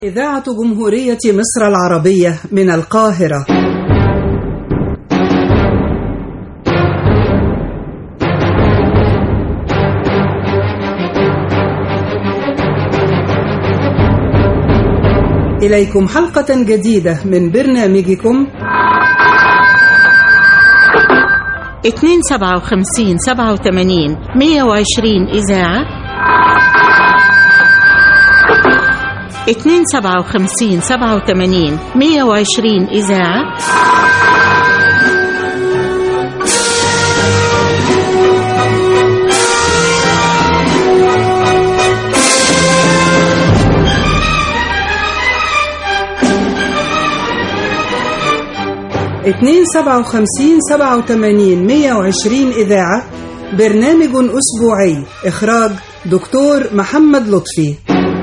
إذاعة جمهورية مصر العربية من القاهرة إليكم حلقة جديدة من برنامجكم اتنين سبعة وخمسين سبعة وثمانين مية وعشرين إذاعة اتنين سبعة وخمسين سبعة وثمانين مية وعشرين إذاعة اتنين سبعة وخمسين سبعة وثمانين مية وعشرين إذاعة برنامج أسبوعي إخراج دكتور محمد لطفي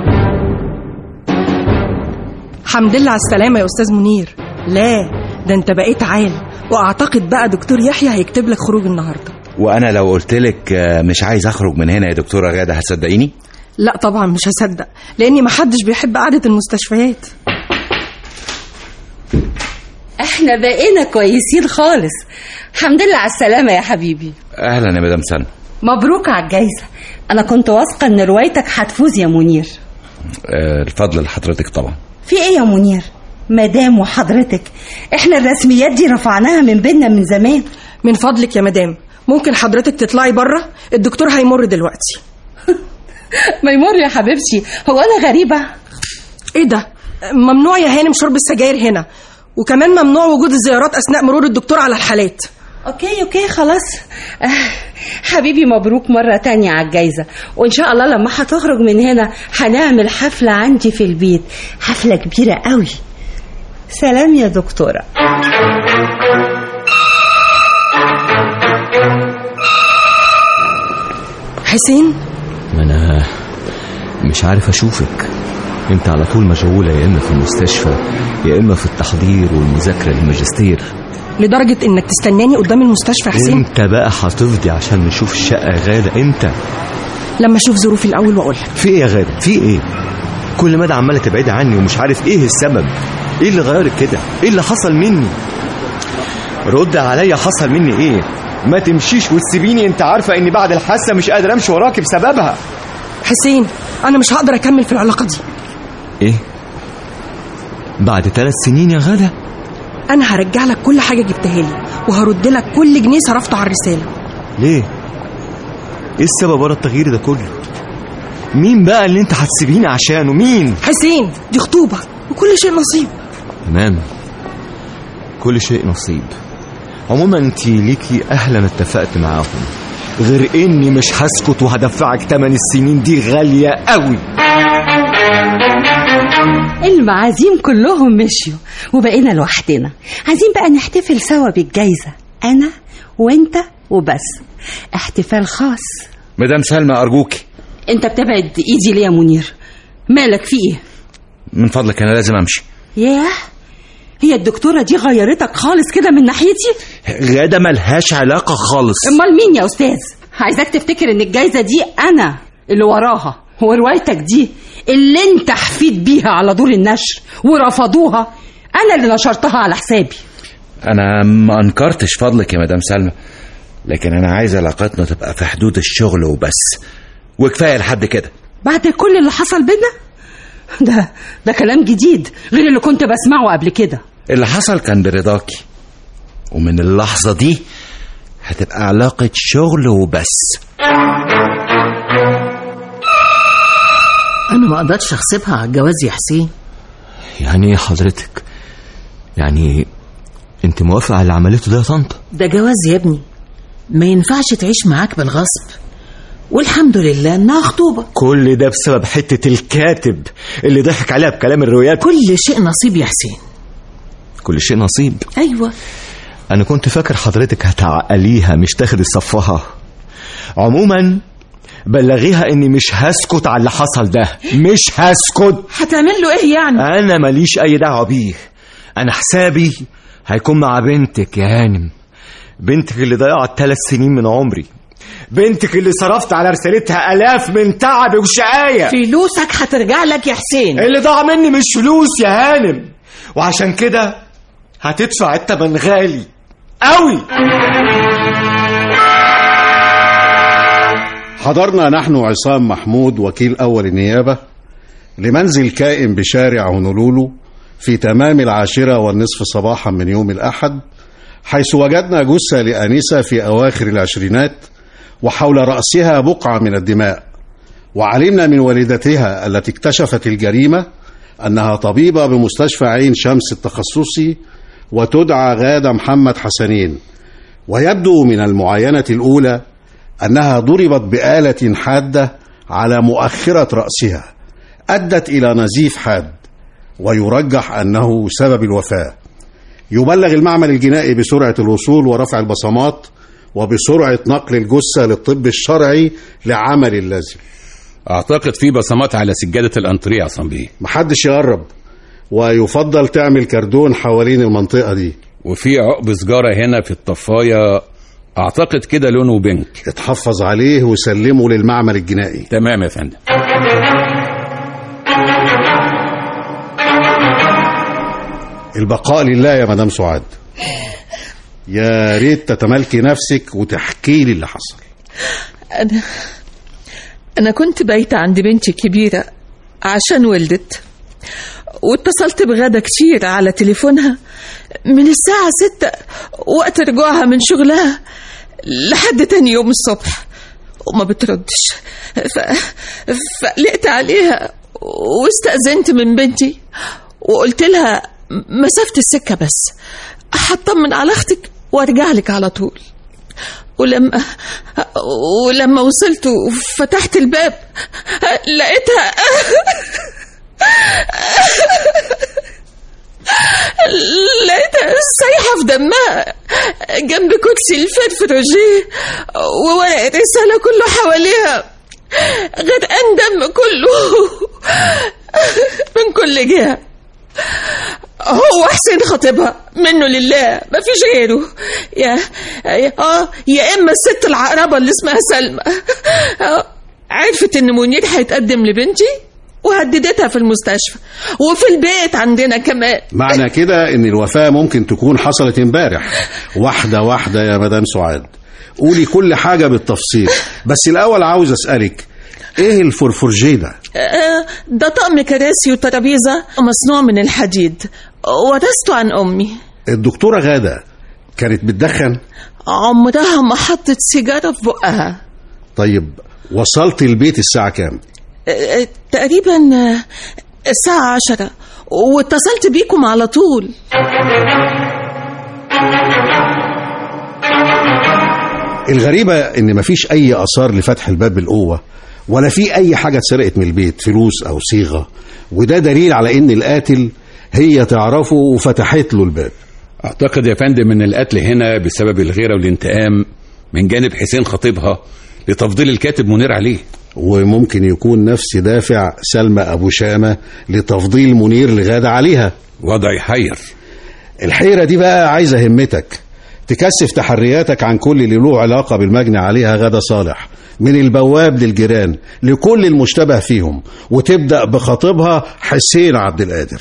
حمد لله على السلامة يا أستاذ منير لا ده أنت بقيت عال وأعتقد بقى دكتور يحيى هيكتب لك خروج النهاردة وانا لو قلت لك آه، مش عايز اخرج من هنا يا دكتوره غاده هتصدقيني لا طبعا مش هصدق لأني محدش بيحب قعدة المستشفيات احنا بقينا كويسين خالص الحمد لله على السلامة يا حبيبي اهلا يا مدام سلمى مبروك على الجايزة انا كنت واثقة ان روايتك هتفوز يا منير آه، الفضل لحضرتك طبعا في ايه يا منير مدام وحضرتك احنا الرسميات دي رفعناها من بيننا من زمان من فضلك يا مدام ممكن حضرتك تطلعي بره الدكتور هيمر دلوقتي ميمور يا حبيبتي هو انا غريبة ايه ده ممنوع يا هانم شرب السجاير هنا وكمان ممنوع وجود الزيارات أثناء مرور الدكتور على الحالات اوكي اوكي خلاص آه، حبيبي مبروك مرة تانية على الجايزة وان شاء الله لما هتخرج من هنا هنعمل حفلة عندي في البيت حفلة كبيرة قوي سلام يا دكتورة حسين ما انا مش عارف اشوفك انت على طول مشغوله يا اما في المستشفى يا اما في التحضير والمذاكره للماجستير لدرجة إنك تستناني قدام المستشفى حسين انت بقى هتفضي عشان نشوف الشقه يا غاده انت لما أشوف ظروفي الأول وأقول لك في ايه يا غاده في ايه كل مدى عماله تبعدي عني ومش عارف ايه السبب ايه اللي غيرك كده ايه اللي حصل مني رد عليا حصل مني ايه ما تمشيش وتسيبيني انت عارفه اني بعد الحادثه مش قادر امشي وراكي بسببها حسين أنا مش هقدر أكمل في العلاقة دي ايه بعد ثلاث سنين يا غاده أنا هرجع لك كل حاجة جبتها لي وهرد لك كل جنيه صرفته على الرسالة ليه ايه السبب ورا التغيير ده كله مين بقى اللي انت هتسيبيني عشانه مين حسين دي خطوبة وكل شيء نصيب تمام كل شيء نصيب عموما انت ليكي اهلا اتفقت معاهم غير اني مش هسكت وهدفعك تمن السنين دي غالية قوي المعازيم كلهم مشيوا وبقينا لوحدنا عايزين بقى نحتفل سوا بالجايزة أنا وأنت وبس احتفال خاص مدام سلمى ارجوكي أنت بتبعد إيدي ليه يا منير مالك في إيه من فضلك انا لازم امشي ياه هي الدكتورة دي غيرتك خالص كده من ناحيتي غاده ملهاش علاقه خالص امال مين يا استاذ عايزاك تفتكر ان الجايزه دي انا اللي وراها وروايتك دي اللي انت حفيت بيها على دور النشر ورفضوها انا اللي نشرتها على حسابي انا ما انكرتش فضلك يا مدام سلمى لكن انا عايز علاقتنا تبقى في حدود الشغل وبس وكفايه لحد كده بعد كل اللي حصل بينا ده ده كلام جديد غير اللي كنت بسمعه قبل كده اللي حصل كان برضاكي ومن اللحظه دي هتبقى علاقه شغل وبس انا ما اقدرش احسبها على الجواز يا حسين يعني ايه حضرتك يعني انت موافقة على اللي عملته ده يا طنط ده جواز يا ابني ما ينفعش تعيش معاك بالغصب والحمد لله انها خطوبه كل ده بسبب حتة الكاتب اللي ضحك عليها بكلام الروايات كل شيء نصيب يا حسين كل شيء نصيب ايوه انا كنت فاكر حضرتك هتعقليها مش تاخدي صفها عموما بلغيها اني مش هسكت على اللي حصل ده مش هسكت هتعمل له ايه يعني انا ماليش اي دعوه بيه انا حسابي هيكون مع بنتك يا هانم بنتك اللي ضيعت ثلاث سنين من عمري بنتك اللي صرفت على رسالتها الاف من تعب وشقايه فلوسك هترجع لك يا حسين اللي ضاع مني مش فلوس يا هانم وعشان كده هتدفع التمن غالي قوي حضرنا نحن عصام محمود وكيل أول النيابة لمنزل كائن بشارع هونولولو في تمام العاشرة والنصف صباحا من يوم الأحد حيث وجدنا جثة لآنسة في أواخر العشرينات وحول رأسها بقعة من الدماء وعلمنا من والدتها التي اكتشفت الجريمة أنها طبيبة بمستشفى عين شمس التخصصي وتدعى غادة محمد حسنين ويبدو من المعاينة الأولى أنها ضربت بآلة حادة على مؤخرة رأسها أدت إلى نزيف حاد ويرجح أنه سبب الوفاة يبلغ المعمل الجنائي بسرعة الوصول ورفع البصمات وبسرعة نقل الجثة للطب الشرعي لعمل اللازم اعتقد في بصمات على سجاده الانطريه يا صنبيه محدش يقرب ويفضل تعمل كردون حوالين المنطقة دي وفي عقب سجاره هنا في الطفايه اعتقد كده لونه بينك اتحفظ عليه وسلمه للمعمل الجنائي تمام يا فندم البقاء لله يا مدام سعاد يا ريت تتملكي نفسك وتحكي لي اللي حصل أنا أنا كنت بايتة عند بنتي الكبيرة عشان ولدت واتصلت بغادة كتير على تليفونها من الساعة ستة وقت رجوعها من شغلها لحد تاني يوم الصبح وما بتردش ف... فقلقت عليها واستأذنت من بنتي وقلت لها مسافة السكة بس هطمن على أختك وارجع لك على طول ولما ولما وصلت وفتحت الباب لقيتها لقيتها سايحة في دمها جنب كرسي الفرفر روجيه وورقة رسالة كله حواليها غرقان دم كله من كل جهة هو حسين خطيبها منه لله ما فيش غيره يا يا- اه يا اما الست العقربه اللي اسمها سلمى آه، عرفت ان منير هيتقدم لبنتي وهددتها في المستشفى وفي البيت عندنا كمان معنى كده ان الوفاة ممكن تكون حصلت امبارح واحدة واحدة يا مدام سعاد قولي كل حاجة بالتفصيل بس الاول عاوز اسألك ايه الفرفرجيه ده آه، ده طقم كراسي وترابيزه مصنوع من الحديد ورثته عن امي الدكتورة غادة كانت بتدخن عمرها ما حطت سيجاره في بقها طيب وصلت البيت الساعة كام آه، تقريبا آه، الساعة عشرة واتصلت بيكم على طول الغريبة ان مفيش اي اثار لفتح الباب بالقوة ولا في اي حاجة اتسرقت من البيت فلوس او صيغة وده دليل على ان القاتل هي تعرفه وفتحت له الباب اعتقد يا فندم ان القتل هنا بسبب الغيره والانتقام من جانب حسين خطيبها لتفضيل الكاتب منير عليه وممكن يكون نفس دافع سلمى ابو شامة لتفضيل منير لغادة عليها وضع يحير الحيرة دي بقى عايزة همتك تكثف تحرياتك عن كل اللي له علاقة بالمجني عليها غادة صالح من البواب للجيران لكل المشتبه فيهم وتبدأ بخطيبها حسين عبد القادر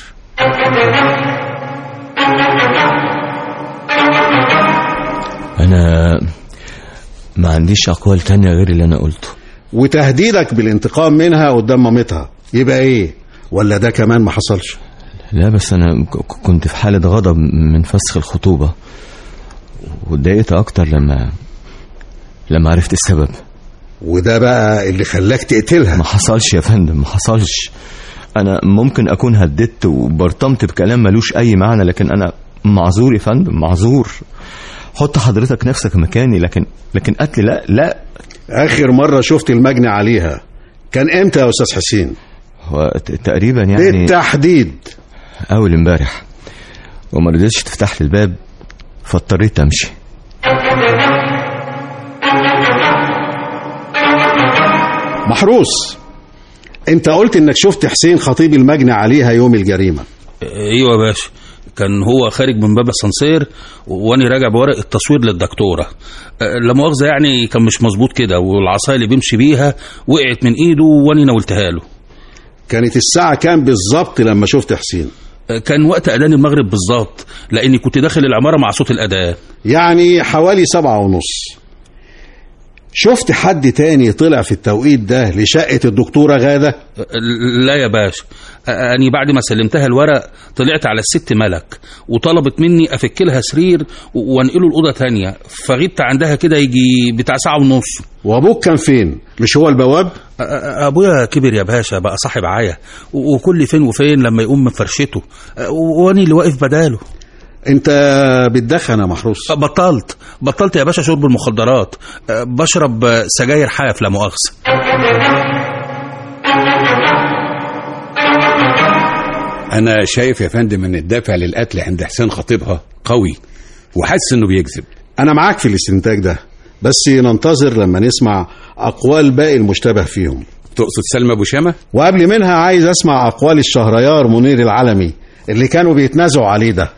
انا ما عنديش اقوال تانية غير اللي انا قلته وتهديدك بالانتقام منها قدام مامتها يبقى ايه ولا ده كمان ما حصلش لا بس انا ك- ك- كنت في حالة غضب من فسخ الخطوبة واتضايقت اكتر لما لما عرفت السبب وده بقى اللي خلاك تقتلها ما حصلش يا فندم ما حصلش انا ممكن اكون هددت وبرطمت بكلام ملوش اي معنى لكن انا معذور يا فندم معذور حط حضرتك نفسك مكاني لكن لكن قتل لا لا اخر مرة شفت المجني عليها كان امتى يا استاذ حسين هو ت- تقريبا يعني بالتحديد اول امبارح وما رضيتش تفتح لي الباب فاضطريت امشي محروس انت قلت انك شفت حسين خطيب المجني عليها يوم الجريمة ايوه يا باشا كان هو خارج من باب السانسير وانا راجع بورق التصوير للدكتوره أه، لا مؤاخذه يعني كان مش مظبوط كده والعصايه اللي بيمشي بيها وقعت من ايده وانا ناولتها له كانت الساعة كام بالظبط لما شفت حسين أه، كان وقت اذان المغرب بالظبط لاني كنت داخل العماره مع صوت الاذان يعني حوالي سبعة ونص شفت حد تاني طلع في التوقيت ده لشقة الدكتورة غادة أه، لا يا باشا أه، أني بعد ما سلمتها الورق طلعت على الست ملك وطلبت مني أفك لها سرير و- وانقله الأوضة تانية فغبت عندها كده يجي بتاع ساعة ونص وأبوك كان فين مش هو البواب أ- أ- أبويا كبر يا باشا بقى صاحب عاية و- وكل فين وفين لما يقوم من فرشته أ، واني اللي واقف بداله انت بتدخن يا محروس بطلت بطلت يا باشا شرب المخدرات أ، بشرب أ، سجاير حاف لا مؤاخذة انا شايف يا فندم ان الدافع للقتل عند حسين خطيبها قوي وحاسس انه بيكذب أنا معاك في الاستنتاج ده بس ننتظر لما نسمع أقوال باقي المشتبه فيهم تقصد سلمى ابو شامه وقبل منها عايز أسمع أقوال الشهريار منير العلمي اللي كانوا بيتنازعوا عليه ده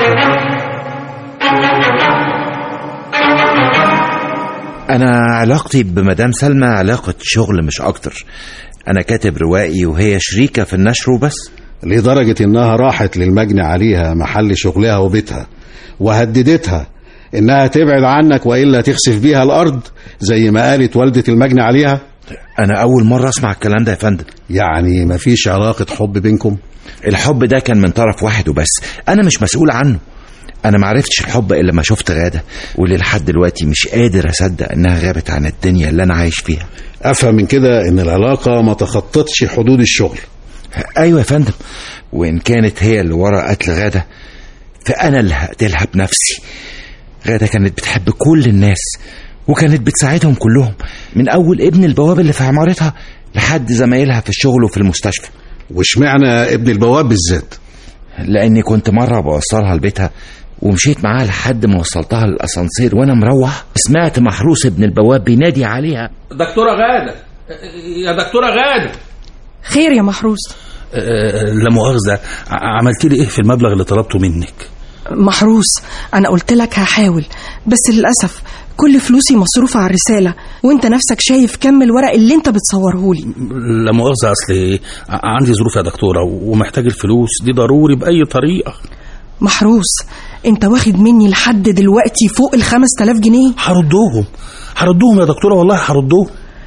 أنا علاقتي بمدام سلمى علاقة شغل مش أكتر أنا كاتب روائي وهي شريكة في النشر وبس لدرجة إنها راحت للمجني عليها محل شغلها وبيتها وهددتها إنها تبعد عنك وإلا تخسف بيها الأرض زي ما قالت والدة المجني عليها أنا أول مرة أسمع الكلام ده يا فندم يعني مفيش علاقة حب بينكم الحب ده كان من طرف واحد وبس أنا مش مسؤول عنه أنا معرفتش الحب إلا ما شفت غادة وللحد دلوقتي مش قادر أصدق إنها غابت عن الدنيا اللي أنا عايش فيها أفهم من كده إن العلاقة ما تخطتش حدود الشغل أيوة يا فندم وإن كانت هي اللي ورا قتل غادة فأنا اللي هقتلها بنفسي غادة كانت بتحب كل الناس وكانت بتساعدهم كلهم من أول ابن البواب اللي في عمارتها لحد زمايلها في الشغل وفي المستشفى واشمعنى ابن البواب بالذات لأني كنت مرة بوصلها لبيتها ومشيت معاها لحد ما وصلتها للأسانسير وأنا مروح سمعت محروس ابن البواب بينادي عليها دكتورة غادة يا دكتورة غادة خير يا محروس أه، لا مؤاخذة ع- عملت لي ايه في المبلغ اللي طلبته منك محروس انا قلت لك هحاول بس للاسف كل فلوسي مصروفة على الرسالة وانت نفسك شايف كم الورق اللي انت بتصورهولي لا مؤاخذة اصل ع- عندي ظروف يا دكتورة ومحتاج الفلوس دي ضروري بأي طريقة محروس انت واخد مني لحد دلوقتي فوق الخمس تلاف جنيه هردهم هردهم يا دكتورة والله هردهم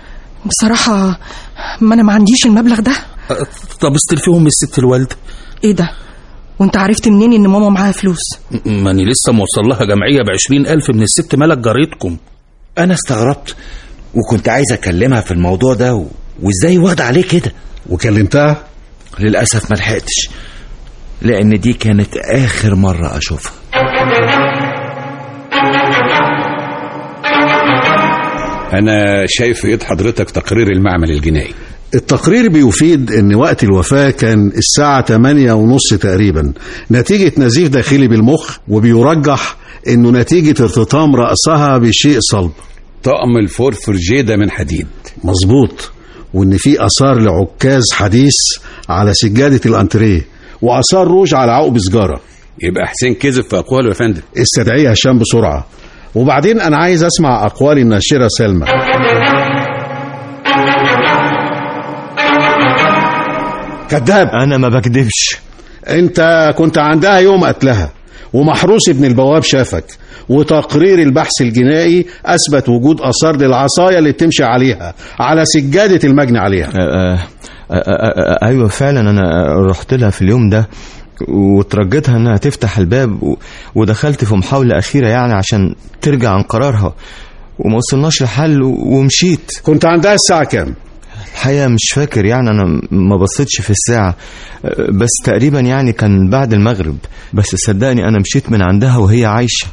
بصراحة ما انا ما عنديش المبلغ ده أه، طب استلفيهم من الست الوالدة ايه ده وانت عرفت منين ان ماما معاها فلوس م- ماني لسه موصل لها جمعية بعشرين ألف من الست ملك جارتكم أنا استغربت وكنت عايز أكلمها في الموضوع ده و... وإزاي واخدة عليه كده وكلمتها للأسف ما لحقتش لأن دي كانت آخر مرة أشوفها انا شايف في ايد حضرتك تقرير المعمل الجنائي التقرير بيفيد ان وقت الوفاة كان الساعة 8 ونص تقريبا نتيجة نزيف داخلي بالمخ وبيرجح انه نتيجة ارتطام رأسها بشيء صلب طقم الفورفر جيدة من حديد مظبوط وان في اثار لعكاز حديث على سجادة الانتريه واثار روج على عقب سجارة يبقى حسين كذب في اقواله يا فندم استدعيه هشام بسرعة وبعدين انا عايز اسمع اقوال الناشرة سلمى كذاب انا ما بكدبش انت كنت عندها يوم قتلها ومحروس ابن البواب شافك وتقرير البحث الجنائي اثبت وجود اثار للعصايه اللي بتمشي عليها على سجاده المجني عليها آه، آه، آه، آه، ايوه فعلا انا رحت لها في اليوم ده وترجتها انها تفتح الباب و- ودخلت في محاولة أخيرة يعني عشان ترجع عن قرارها وما وصلناش لحل و- ومشيت كنت عندها الساعة كام؟ الحقيقة مش فاكر يعني أنا ما بصيتش في الساعة أه، بس تقريبا يعني كان بعد المغرب بس صدقني أنا مشيت من عندها وهي عايشة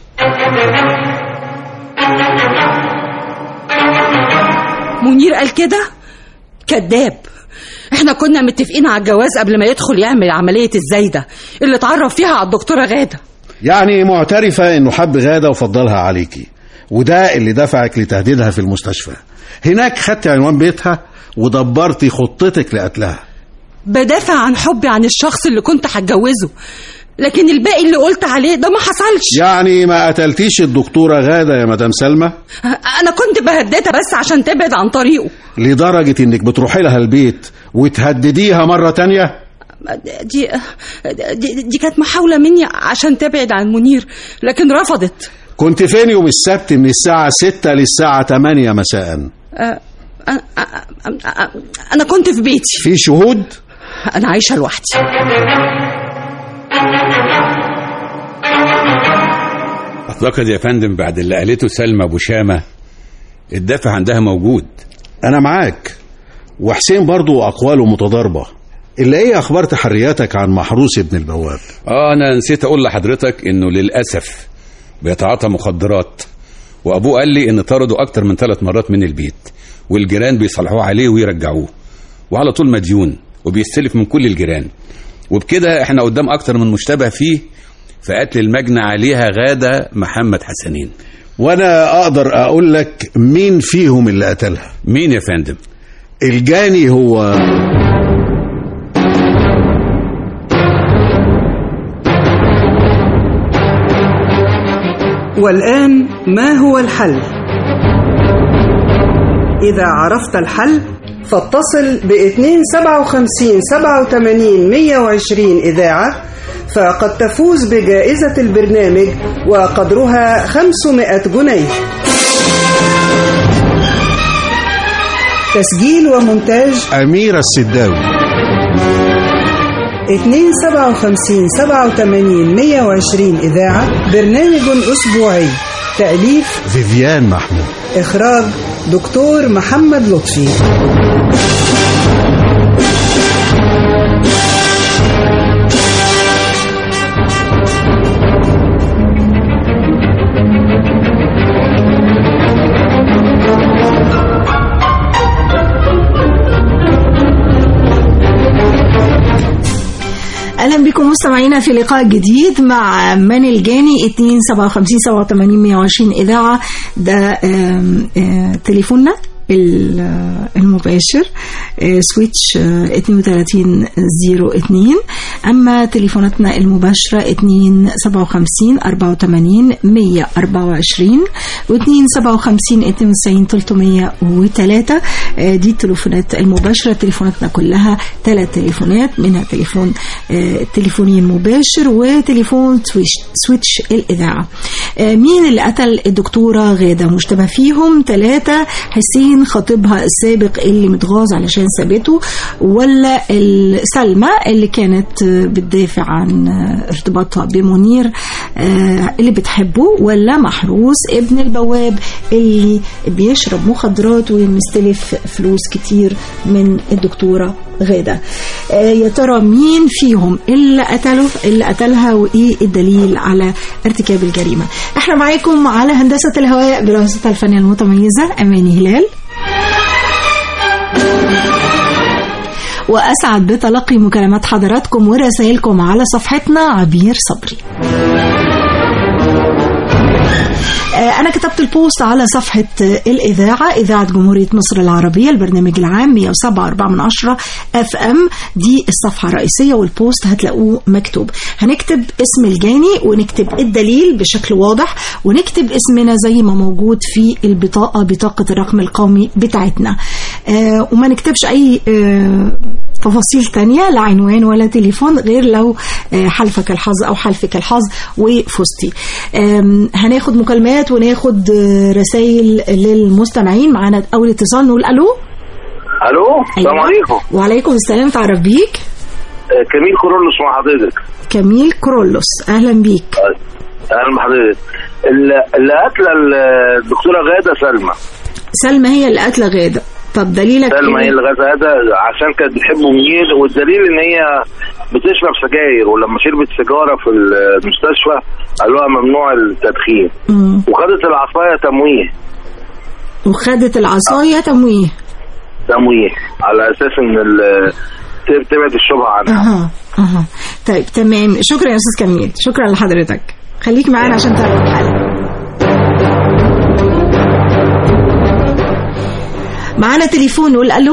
منير قال كده كذاب احنا كنا متفقين على الجواز قبل ما يدخل يعمل عملية الزايدة اللي اتعرف فيها على الدكتورة غادة يعني معترفة انه حب غادة وفضلها عليكي وده اللي دفعك لتهديدها في المستشفى هناك خدت عنوان بيتها ودبرتي خطتك لقتلها بدافع عن حبي عن الشخص اللي كنت هتجوزه لكن الباقي اللي قلت عليه ده ما حصلش يعني ما قتلتيش الدكتورة غادة يا مدام سلمى انا كنت بهددها بس عشان تبعد عن طريقه لدرجة انك بتروحي لها البيت وتهدديها مرة تانية دي دي, دي كانت محاولة مني عشان تبعد عن منير لكن رفضت كنت فين يوم السبت من الساعة 6 للساعة 8 مساء أه، أنا- أنا أنا كنت في بيتي في شهود أنا عايشة لوحدي أعتقد يا فندم بعد اللي قالته سلمى أبو شامة الدافع عندها موجود أنا معاك وحسين برضو أقواله متضاربة إلا إيه أخبار تحرياتك عن محروس ابن البواب اه انا نسيت اقول لحضرتك انه للاسف بيتعاطى مخدرات وابوه قال لي ان طرده اكتر من ثلاث مرات من البيت والجيران بيصلحوه عليه ويرجعوه وعلى طول مديون وبيستلف من كل الجيران وبكده احنا قدام اكتر من مشتبه فيه في قتل المجنى عليها غادة محمد حسنين وأنا أقدر أقول لك مين فيهم اللي قتلها مين يا فندم الجاني هو والآن ما هو الحل؟ إذا عرفت الحل فاتصل ب 257 87 120 إذاعة فقد تفوز بجائزة البرنامج وقدرها 500 جنيه تسجيل ومونتاج أميرة السداوي 257 87 120 إذاعة برنامج أسبوعي تأليف فيفيان محمود إخراج دكتور محمد لطفي اهلا بكم مستمعينا في لقاء جديد مع من الجاني 2 57 87 120 اذاعه ده آم، آه، تليفوننا ال- آه، المباشر آه، سويتش آه، 32 02 اما تليفوناتنا المباشره 2 57 84 124 و 2 57 92 303 آه، دي التليفونات المباشره تليفوناتنا كلها ثلاث تليفونات منها تليفون آه، التليفوني المباشر وتليفون سويتش, سويتش الإذاعة آه، مين اللي قتل الدكتورة غادة مشتبه فيهم ثلاثة حسين خطيبها السابق اللي متغاظ علشان سابته ولا ال- سلمى اللي كانت آه، بتدافع عن آه، ارتباطها بمنير آه، اللي بتحبه ولا محروس ابن البواب اللي بيشرب مخدرات ومستلف فلوس كتير من الدكتورة غادة آه، يا ترى مين فيهم اللي قتله اللي قتلها وايه الدليل على ارتكاب الجريمه احنا معاكم على هندسه الهواء برئاسه الفنيه المتميزه اماني هلال واسعد بتلقي مكالمات حضراتكم ورسائلكم على صفحتنا عبير صبري آه، أنا كتبت البوست على صفحة آه، الإذاعة إذاعة جمهورية مصر العربية البرنامج العام 107.4 من عشرة اف ام دي الصفحة الرئيسية والبوست هتلاقوه مكتوب هنكتب اسم الجاني ونكتب الدليل بشكل واضح ونكتب اسمنا زي ما موجود في البطاقة بطاقة الرقم القومي بتاعتنا آه، وما نكتبش أي آه، تفاصيل تانية لا عنوان ولا تليفون غير لو آه، حلفك الحظ أو حلفك الحظ وفزتي آم، هناخد مكالمات وناخد آه، رسائل للمستمعين معانا أول اتصال نقول ألو الو السلام أيوة. عليكم وعليكم السلام تعرف بيك آه، كميل كورولوس مع حضرتك كميل كرولوس أهلا بيك اهلا بحضرتك ال- اللي قاتله الدكتوره غاده سلمى سلمى هي اللي قاتلة غادة طب دليلك سلمى إيه؟ هي اللي غاده غاده عشان كانت بتحب منير والدليل ان هي بتشرب سجاير ولما شربت سيجاره في المستشفى قالوا لها ممنوع التدخين مم. وخدت العصايه تمويه وخدت العصاية تمويه تمويه على اساس ان ال- ت- تبعد الشبهه عنها اها اها طيب تمام شكرا يا استاذ كميل شكرا لحضرتك خليك معانا عشان تعرف الحل معانا تليفون نقول الو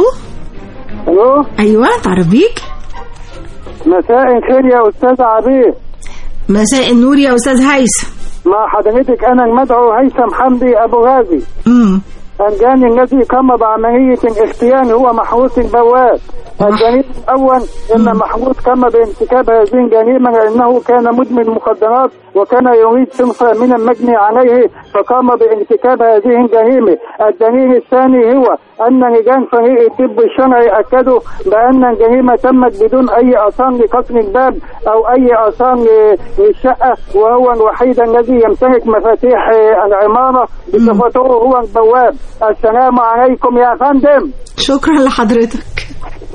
الو ايوه تعرف بيك مساء الخير يا استاذ عبير مساء النور يا استاذ هيثم مع حضرتك أنا المدعو هيثم حمدي أبو غازي امم الجاني الذي قام بعملية اغتيال هو محروس البواب الجريمة الأول أن محمود قام بارتكاب هذه الجريمة لأنه كان مدمن مخدرات وكان يريد صنفا من المجني عليه فقام بارتكاب هذه الجريمة الدليل الثاني هو أن رجال فريق الطب الشرعي أكدوا بأن الجريمة تمت بدون أي آثار لكسر الباب أو أي آثار للشقة وهو الوحيد الذي يمتلك مفاتيح العمارة بصفته هو البواب السلام عليكم يا فندم شكرا لحضرتك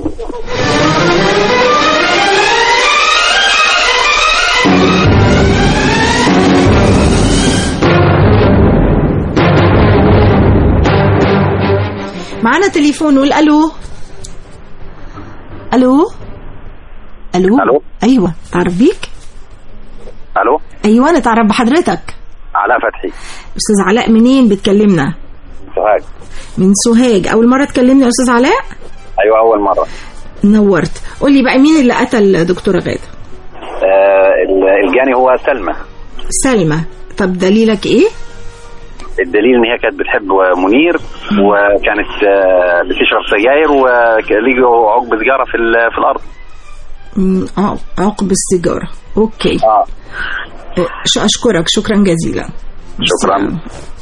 معانا تليفون نقول الو الو الو الو ايوه تعرف بيك الو ايوه انا تعرف بحضرتك علاء فتحي استاذ علاء منين بتكلمنا سوهاج من سوهاج اول مره تكلمني يا استاذ علاء ايوه اول مره نورت قول لي بقى مين اللي قتل دكتوره غاده آه ال- الجاني هو سلمى سلمى طب دليلك ايه الدليل ان هي كانت بتحب منير وكانت آه بتشرب سجاير ولقوا عقب سيجاره في ال- في الارض مم، اه عقب السيجاره اوكي اه آه، ش- اشكرك شكرا جزيلا شكرا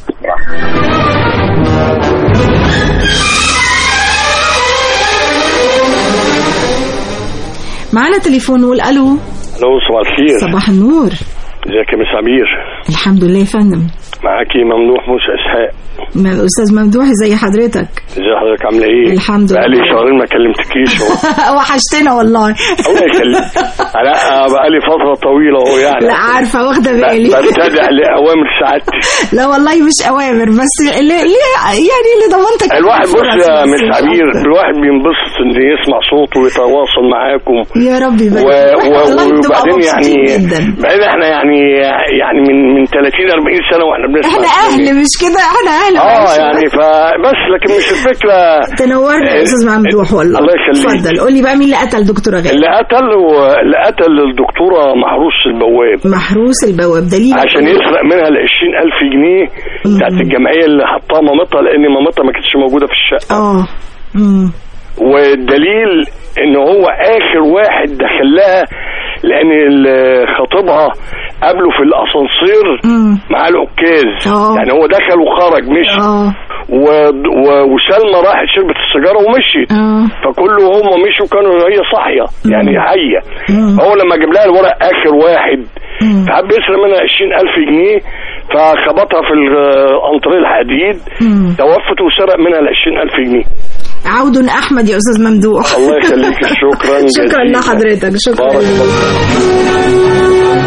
معانا تليفون نقول الو الو صباح الخير صباح النور ازيك يا مس عبير الحمد لله يا فندم معاكي ممدوح موسى اسحاق من الاستاذ ممدوح زي حضرتك ازي حضرتك عامله ايه الحمد لله. بقالي شهرين ما كلمتكيش اهو وحشتنا والله الله يخليك لا بقالي فتره طويله اهو يعني لا عارفه واخده ب- بالي ببتدع لاوامر سعادتك لا والله مش اوامر بس ليه ليه- يعني اللي ضمنتك الواحد بص فرص يا بس مس مش عبير أكتر. الواحد بينبسط ان يسمع صوته ويتواصل معاكم يا رب يبارك و... فيك. و... والله بتبقى وبعدين يعني مبسوطين جدا بعدين احنا يعني يعني من من 30 40 سنه واحنا بنسمع احنا اهل مش كده احنا اهل اه معلش. يعني فبس لكن مش الفكره تنورنا يا استاذ ممدوح والله الله يخليك. اتفضل قول لي بقى مين اللي قتل دكتوره غاده اللي قتل اللي قتل الدكتوره محروس البواب محروس البواب دليل عشان يسرق منها ال 20000 جنيه بتاعت الجمعيه اللي حطها مامتها لان مامتها ما كانتش موجوده في الشقه اه مم. والدليل ان هو اخر واحد دخلها لان ال- خطيبها قابله في الاسانسير مع العكاز آه. يعني هو دخل وخرج مشي و... و... وسلمى راحت شربت السيجاره ومشيت فكله هم مشوا كانوا هي صاحيه يعني حيه هو لما جاب لها الورق اخر واحد فحب يسرق منها 20000 جنيه فخبطها في الانطريه الحديد توفت وسرق منها ال 20000 جنيه عود احمد يا استاذ ممدوح الله يخليك شكرا شكرا جزيلا. لحضرتك شكرا بارك الله ليك.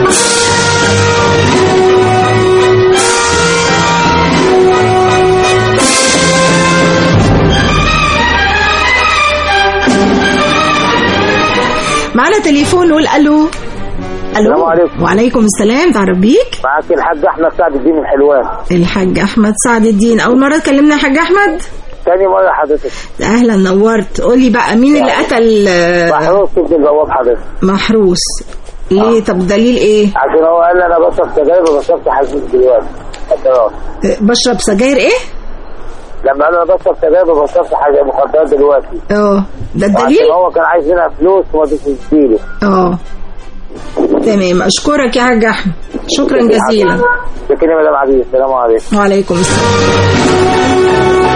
معنا تليفون نقول الو الو السلام عليكم. وعليكم السلام تعرف بيك معاك الحاج احمد سعد الدين الحلوان الحاج احمد سعد الدين اول مره اتكلمنا يا حاج احمد تاني مره حضرتك اهلا نورت قولي بقى مين اللي قتل آه، محروس ابن البواب حضرتك محروس ليه طب دليل ايه عشان هو قال لي انا بشرب سجاير وبشربش حشيش دلوقتي خلاص آه، بشرب سجاير ايه لما قال انا بشرب سجاير وبشربش حاجه مخدرات دلوقتي اه ده وعشان الدليل هو كان عايز منها فلوس وما بتديله اه تمام اشكرك يا حاج احمد شكرا جزيلا شكرا يا مدام عزيز السلام عليكم وعليكم السلام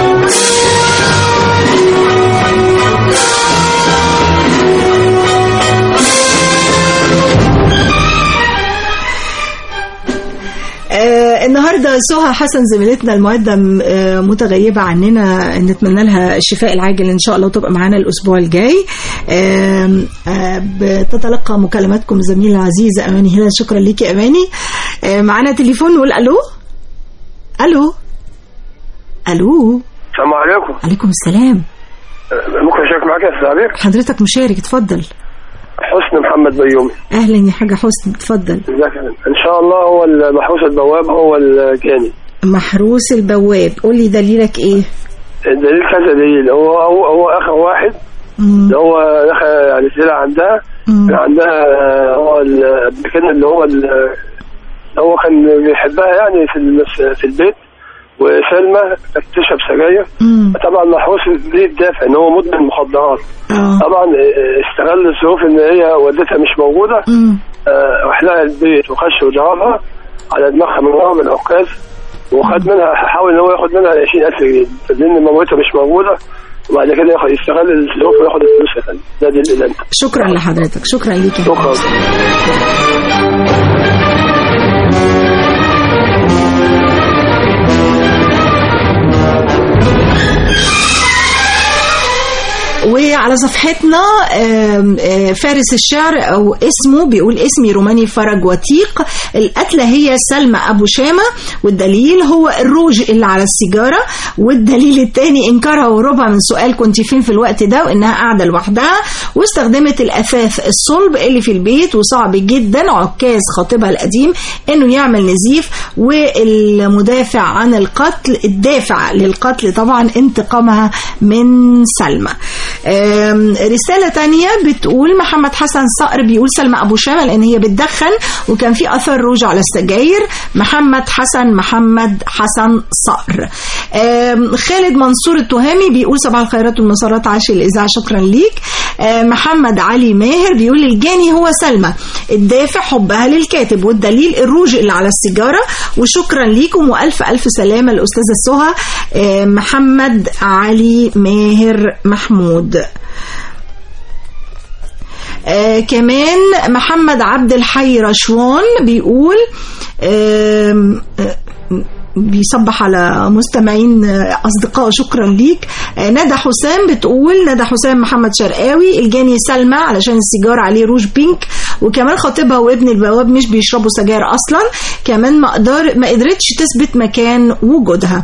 آه النهارده سهى حسن زميلتنا المعده م- آه متغيبه عننا نتمنى لها الشفاء العاجل ان شاء الله وتبقى معانا الاسبوع الجاي آم، آه بتتلقى مكالماتكم زميله العزيزه اماني هلال شكرا ليكي يا اماني آه معانا تليفون نقول الو الو الو السلام عليكم عليكم السلام ممكن اشارك معاك يا استاذ عبير حضرتك مشارك اتفضل حسن محمد بيومي اهلا يا حاجه حسن اتفضل ازيك يا فندم؟ ان شاء الله هو المحروس البواب هو الجاني محروس البواب قولي دليلك ايه الدليل كذا دليل هو هو, هو اخر واحد اللي هو دخل يعني سلع عندها كان عندها هو ال- قبل كده اللي هو ال- اللي هو كان بيحبها يعني في ال- في البيت وسلمى كانت بتشرب سجاير طبعا محروس ليه الدافع ان هو مدمن مخدرات طبعا آه، استغل الظروف ان هي والدتها مش موجوده آه، راح لها البيت وخش وضربها على دماغها من ورا من العكاز وخد منها حاول ان هو ياخد منها 20000 جنيه لان مامتها مش موجوده وبعد كده ياخد يستغل الظروف وياخد الفلوس يا فندم ده دي الإدانة شكرا لحضرتك شكرا ليك يا شكرا وعلى صفحتنا آم، آه، فارس الشعر او اسمه بيقول اسمي روماني فرج وثيق القتلة هي سلمى ابو شامة والدليل هو الروج اللي على السيجارة والدليل الثاني انكارها وربع من سؤال كنت فين في الوقت ده وانها قاعدة لوحدها واستخدمت الاثاث الصلب اللي في البيت وصعب جدا عكاز خطيبها القديم انه يعمل نزيف والمدافع عن القتل الدافع للقتل طبعا انتقامها من سلمى آم، رسالة تانية بتقول محمد حسن صقر بيقول سلمى أبو شامة لأن هي بتدخن وكان في أثر روج على السجاير محمد حسن محمد حسن صقر آم، خالد منصور التهامي بيقول صباح الخيرات والمسارات عاشر الإذاعة شكرا ليك آم، محمد علي ماهر بيقول الجاني هو سلمى الدافع حبها للكاتب والدليل الروج اللي على السيجارة وشكرا ليكم وألف ألف سلامة الأستاذة سهى آم، محمد علي ماهر محمود آه كمان محمد عبد الحي رشوان بيقول آم، آه بيصبح على مستمعين آه، اصدقاء شكرا ليك آه، ندى حسام بتقول ندى حسام محمد شرقاوي الجاني سلمى علشان السيجار عليه روج بينك وكمان خطيبها وابن البواب مش بيشربوا سجاير اصلا كمان ما قدر ما قدرتش تثبت مكان وجودها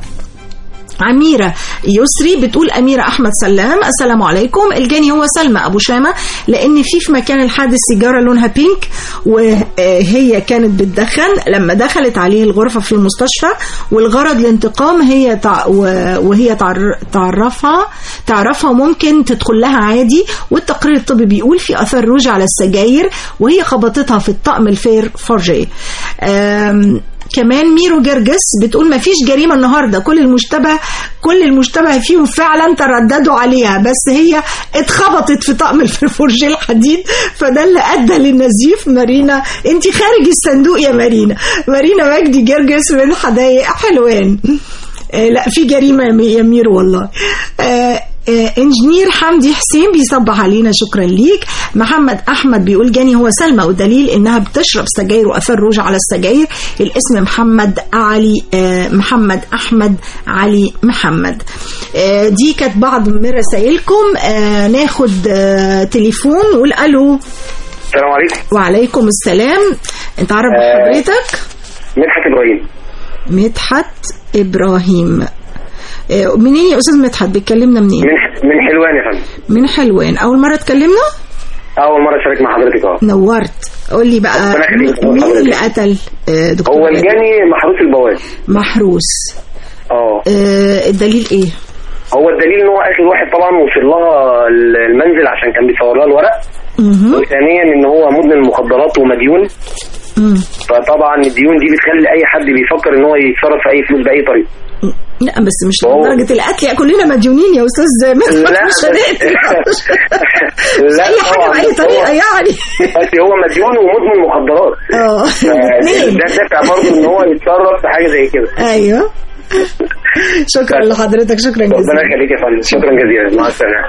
عميرة يسري بتقول أميرة أحمد سلام السلام عليكم الجاني هو سلمى أبو شامة لأن في في مكان الحادث سيجارة لونها بينك وهي كانت بتدخن لما دخلت عليه الغرفة في المستشفى والغرض الانتقام هي تع... و- وهي تعر... تعرفها تعرفها ممكن تدخل لها عادي والتقرير الطبي بيقول في أثر روج على السجاير وهي خبطتها في الطقم الفير فورجي أم... كمان ميرو جرجس بتقول ما فيش جريمة النهاردة كل المشتبه كل المشتبه فيهم فعلا ترددوا عليها بس هي اتخبطت في طقم الفرفورجي الحديد فده اللي أدى للنزيف مارينا انت خارج الصندوق يا مارينا مارينا مجدي جرجس من حدائق حلوان آه، لا في جريمة يا مي- يا ميرو والله آه، آه، انجنير حمدي حسين بيصبح علينا شكرا ليك محمد احمد بيقول جاني هو سلمى ودليل انها بتشرب سجاير واثر روج على السجاير الاسم محمد علي آه، محمد احمد علي محمد آه، دي كانت بعض من رسائلكم آه، ناخد آه، تليفون ونقول الو السلام عليكم وعليكم السلام انت عرف آه. حضرتك مدحت ابراهيم مدحت ابراهيم آه، منين يا استاذ مدحت بتكلمنا منين من من حلوان يا فندم من حلوان اول مره اتكلمنا اول مره اشارك مع حضرتك اه نورت قول لي بقى ربنا يخليك. مين اللي قتل آه، دكتور هو غادة؟ الجاني محروس البواب محروس اه آه، الدليل ايه هو الدليل ان هو اخر واحد طبعا وصل لها المنزل عشان كان بيصور لها الورق مهم. وثانيا ان هو مدمن مخدرات ومديون مم. فطبعا الديون دي بتخلي اي حد بيفكر ان هو يتصرف في اي فلوس باي طريقه لا بس مش لدرجه القتل يعني كلنا مديونين يا استاذ مدحت لا، مش بس- هنقتل مش لا اي حاجه طبعاً، باي طريقه هو- يعني بس هو مديون ومدمن مخدرات اه ف- الاثنين ده دافع برضه ان هو يتصرف في حاجه زي كده ايوه شكرا لحضرتك شكرا ربنا جزيلا يخليك يا فندم شكرا جزيلا مع السلامه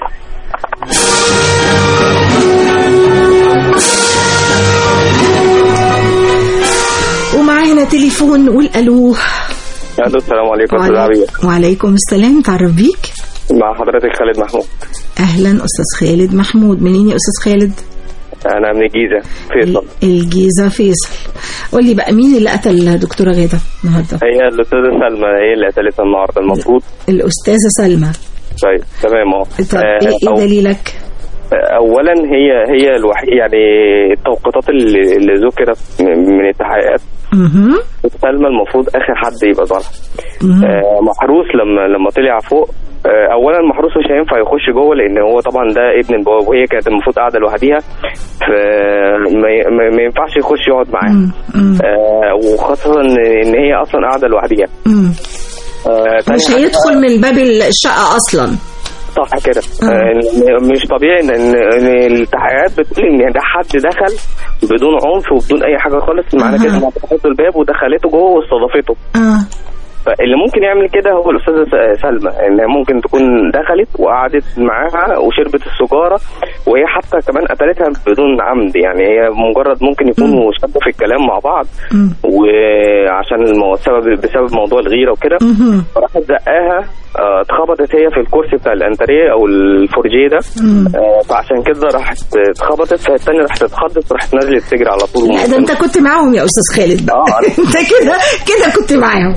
ومعانا تليفون نقول الو الو السلام عليكم استاذ عبير وعليكم السلام تعرف بيك مع حضرتك خالد محمود اهلا استاذ خالد محمود منين يا استاذ خالد انا من الجيزه فيصل الجيزه فيصل قول لي بقى مين اللي قتل دكتوره غاده النهارده هي الاستاذه سلمى هي اللي قتلتها النهارده المفروض الاستاذه سلمى طيب تمام اهو طب آه، ايه أو- إيه دليلك اولا هي هي الوحيد يعني التوقيتات اللي, اللي ذكرت من من التحقيقات سلمى المفروض اخر حد يبقى طالع آه محروس لما لما طلع فوق آه اولا محروس مش هينفع يخش جوه لان هو طبعا ده ابن البواب وهي كانت المفروض قاعده لوحديها فما ي- ما ما ينفعش يخش يقعد معاها آه وخاصه ان إن هي اصلا قاعده لوحديها آه تاني مش حاجة- هيدخل من باب الشقة أصلا صح كده آه، إن- مش طبيعي ان ان إن التحقيقات بتقول ان ده حد دخل بدون عنف وبدون اي حاجه خالص معنى كده انها فتحت الباب ودخلته جوه واستضافته اه فاللي ممكن يعمل كده هو الاستاذه س- سلمى ان ممكن تكون دخلت وقعدت معاها وشربت السجاره وهي حتى كمان قتلتها بدون عمد يعني هي مجرد ممكن يكونوا شدوا في الكلام مع بعض وعشان المو... سبب بسبب موضوع الغيره وكده فراحت زقاها آه، اتخبطت هي في الكرسي بتاع الانتريه او الفورجيه ده آه، فعشان كده راحت اتخبطت فالتانية راحت اتخضت وراحت نزلت تجري على طول لا ده انت كنت معاهم يا استاذ خالد بقى انت كده كده كنت معاهم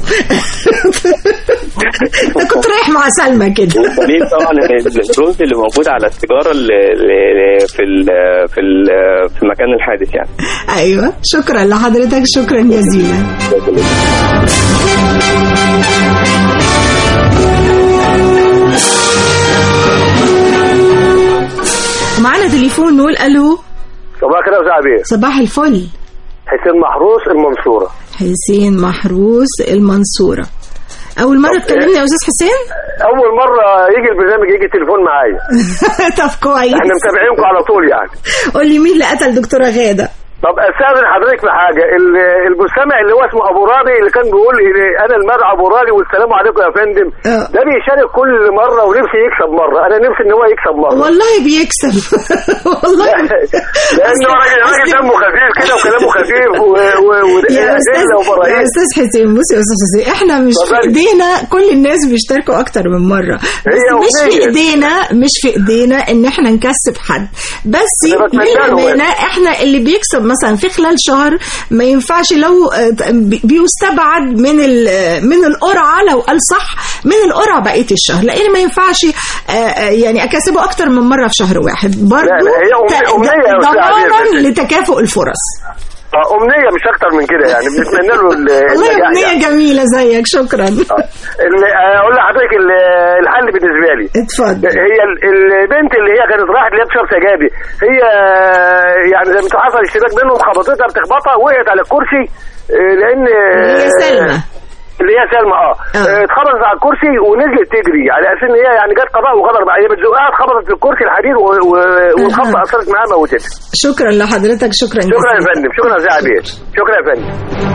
انت كنت رايح مع سلمى كده والدليل طبعا إن البروز اللي موجود على السيجاره اللي اللي في ال في ال في مكان الحادث يعني ايوه شكرا لحضرتك شكرا جزيلا معانا تليفون نقول الو صباح الخير يا استاذ عبير صباح الفل حسين محروس المنصوره حسين محروس المنصورة أول مرة تكلمني يا أستاذ حسين؟ اول مره يجي البرنامج يجي التليفون معايا طب كويس احنا متابعينكم على طول يعني قول لي مين اللي قتل دكتورة غادة؟ طب استاذن حضرتك في حاجه ال- المستمع اللي هو اسمه ابو راضي اللي كان بيقول لي انا المرعى ابو راضي والسلام عليكم يا فندم ده بيشارك كل مره ونفسي يكسب مره انا نفسي ان هو يكسب مره والله بيكسب والله لانه راجل راجل دمه خفيف كده وكلامه خفيف و- و- يا استاذ وادله يا وبراهين استاذ حسين بص يا استاذ حسين احنا مش في ايدينا كل الناس بيشتركوا اكتر من مره بس هي مش في أمنية. ايدينا مش في ايدينا ان احنا نكسب حد بس أنا بتمنى له بالامانه بس. احنا اللي بيكسب مثلا في خلال شهر ما ينفعش لو آه، بي- بيستبعد من ال- من القرعه لو قال صح من القرعه بقيه الشهر لان ما ينفعش آه، آه، يعني اكسبه اكتر من مره في شهر واحد برضه لا، هي أمنية- أمنية يا أستاذ عبير ضمانا بس. لتكافؤ الفرص آه، امنيه مش اكتر من كده يعني بنتمنى له ال- والله النجاح أمنية يعني. جميلة زيك شكرا اللي اقول لحضرتك ال- الحل بالنسبه لي اتفضل هي ال- البنت اللي هي كانت راحت اللي هي بتشرب سجاير هي يعني زي ما حصل اشتباك بينهم خبطتها بتخبطها وقعت على الكرسي آه، لان اللي هي سلمى. اللي هي سلمى اه آه، اتخبطت على الكرسي ونزلت تجري على اساس ان هي يعني جت قضاء وقدر بقى هي بتزقها اتخبطت في الكرسي الحديد و- و- والخبطه اثرت معاها موتتها شكرا لحضرتك شكرا شكرا يا جزيلا فندم شكرا يا سيدي عبير شكرا يا فندم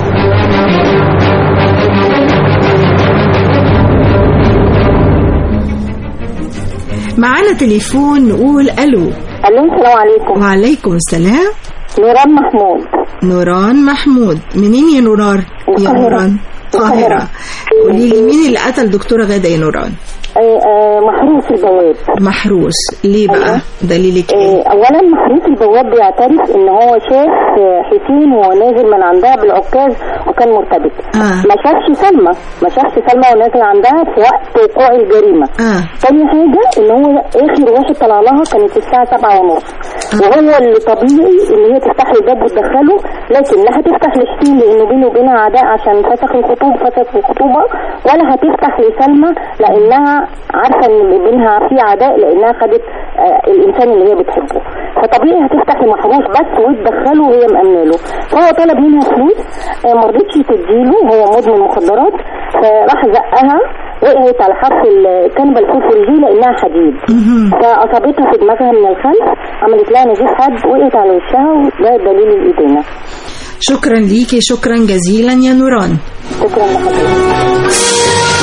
معانا تليفون نقول الو الو السلام عليكم وعليكم السلام نوران محمود نوران محمود منين يا نوران يا القاهرة. نوران القاهرة قولي لي مين اللي قتل دكتورة غادة يا نوران محروس البواب محروس ليه بقى دليلك ايه آه، اولا محروس البواب بيعترف ان هو شاف آه، حسين وهو نازل من عندها بالعكاز وكان مرتبط آه. ما شافش سلمى ما شافش سلمى وهو نازل عندها في وقت وقوع الجريمه آه. تاني حاجه ان هو اخر واحد طلع لها كانت الساعه سبعة ونص وهو اللي طبيعي ان هي تفتح له الباب وتدخله لكن لا هتفتح لحسين لانه بينه وبينها عداء عشان فسخ الخطوبه فسخ الخطوبه ولا هتفتح لسلمى لانها عارفه ان بينها في عداء لانها خدت آه الانسان اللي هي بتحبه فطبيعي هتفتح لمحروس بس وتدخله وهي مأمنه له فهو طلب منها فلوس آه ما رضتش تديله هو مدمن مخدرات فراح زقها وقعت على حرف الكنبه الكفر دي لانها حديد فاصابتها في دماغها من الخلف عملت لها نزيف حد وقعت على وشها وده دليل الايدينا شكرا ليكي شكرا جزيلا يا نوران شكرا لحضرتك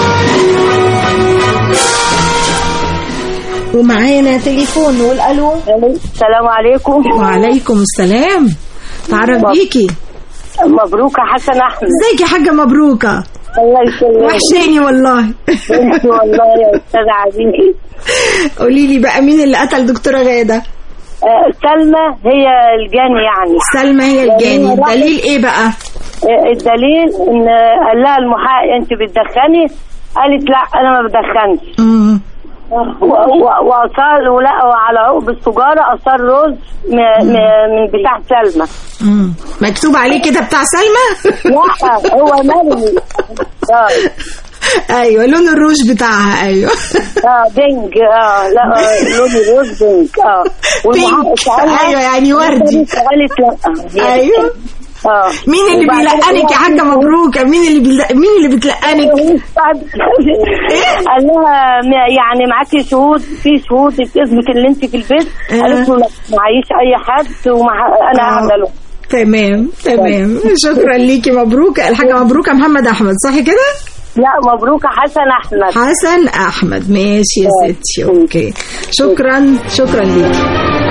ومعانا تليفون نقول الو السلام عليكم وعليكم السلام تعرف بيكي مبروكة حسن احمد ازيك يا حاجة مبروكة الله يسلمك وحشاني والله انت والله يا استاذ عزيزي قولي لي بقى مين اللي قتل دكتورة غادة آه، سلمى هي الجاني يعني سلمى هي الجاني يعني راحت- دليل ايه بقى آه، الدليل ان قال لها المحقق انت بتدخني قالت لا انا ما بدخنش مم. و- و- واثار ولقوا على عقب السجاره اثار رز م- م- من بتاع سلمى مم. مكتوب عليه كده بتاع سلمى لا هو مرمي اه ايوه لون الروج بتاعها ايوه اه بينك اه لا آه، لون الروز بينك اه والمحقق ايوه يعني وردي قالت لا هي ايوه اه مين اللي وبعدين بيلقنك يا حاجه مبروكه مين اللي بيلق... مين اللي بتلقنك قال لها م- يعني معاكي شهود في شهود تثبت ان انت في البيت قالت له لا معيش اي حد ومع انا قاعده له تمام تمام شكرا ليكي مبروك الحاجه مبروكه محمد احمد صح كده لا مبروك حسن احمد حسن احمد ماشي يا ستي اوكي شكرا شكرا ليكي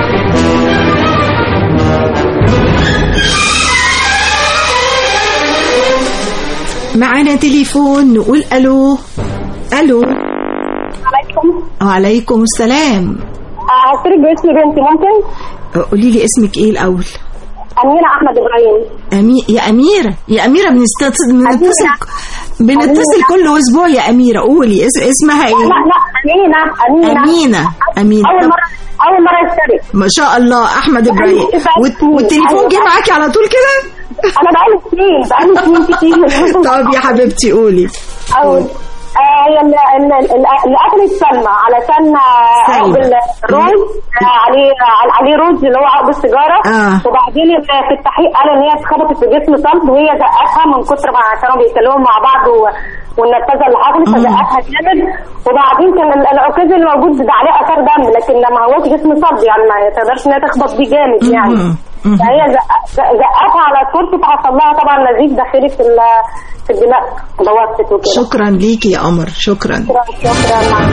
معانا تليفون نقول الو الو عليكم وعليكم السلام هشترك باسم بنتي ممكن قولي لي اسمك ايه الاول اميره احمد ابراهيم أمي... يا أميرة يا أميرة بنستتصل بنتصل بنتصل كل أسبوع يا أميرة قولي اس... اسمها إيه؟ لا لا امينه امينه أمينة أمينة اول طب مره اول مره اشترك ما شاء الله أحمد إبراهيم والت... والتليفون جه معاكي على طول كده؟ انا بقالي سنين بقالي سنين كتير طب يا حبيبتي قولي أول آه، هي ال- ال- ال- اللي قتلت سلمى علشان آه، سلمى. عقب الروز آه، عليه على- عليه روز اللي هو عقب السيجاره آه. وبعدين ال- في التحقيق قال ان هي اتخبطت في جسم صلب وهي زقتها من كتر ما كانوا بيتكلموا مع بعض و- والنرفزه اللي حصلت فزقتها جامد وبعدين كان ال- العكاز اللي موجود ده عليه اثار دم لكن ما هوش جسم صلب يعني ما تقدرش انها تخبط بيه جامد يعني فهي زق- زق- زقتها على الكرسي فحصل لها طبعا نزيف داخلي في ال- في الدماغ توسط وكده شكرا ليكي يا قمر شكرا شكرا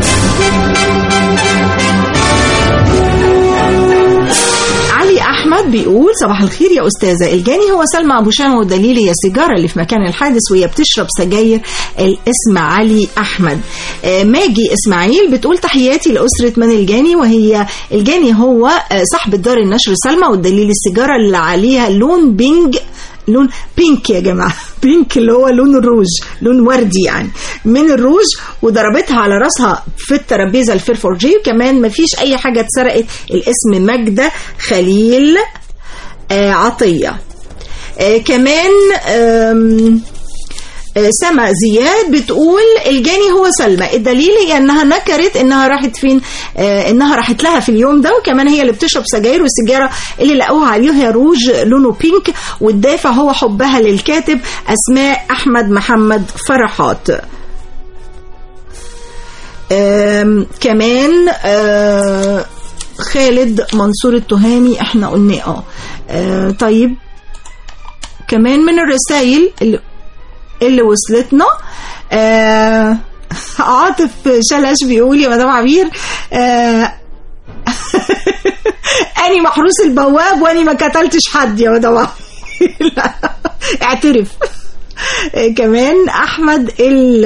علي احمد بيقول صباح الخير يا استاذه الجاني هو سلمى ابو شامه والدليل هي السيجاره اللي في مكان الحادث وهي بتشرب سجاير الاسم علي احمد آه، ماجي اسماعيل بتقول تحياتي لاسره من الجاني وهي الجاني هو آه، صاحب دار النشر سلمى والدليل السيجاره اللي عليها لون بينج لون بينك يا جماعة بينك اللي هو لون الروج لون وردي يعني من الروج وضربتها على راسها في الترابيزة الفيرفورجي وكمان مفيش أي حاجة اتسرقت الاسم ماجدة خليل آه عطية آه كمان آم آه، سما زياد بتقول الجاني هو سلمى الدليل هي انها نكرت انها راحت فين آه انها راحت لها في اليوم ده وكمان هي اللي بتشرب سجاير والسيجاره اللي لقوها عليه هي روج لونه بينك والدافع هو حبها للكاتب اسماء احمد محمد فرحات آم، كمان آه، خالد منصور التهامي احنا قلنا اه آه، طيب كمان من الرسائل اللي اللي وصلتنا آه عاطف شلش بيقول يا مدام عبير آه اني محروس البواب واني ما قتلتش حد يا مدام عبير لا اعترف آه كمان احمد ال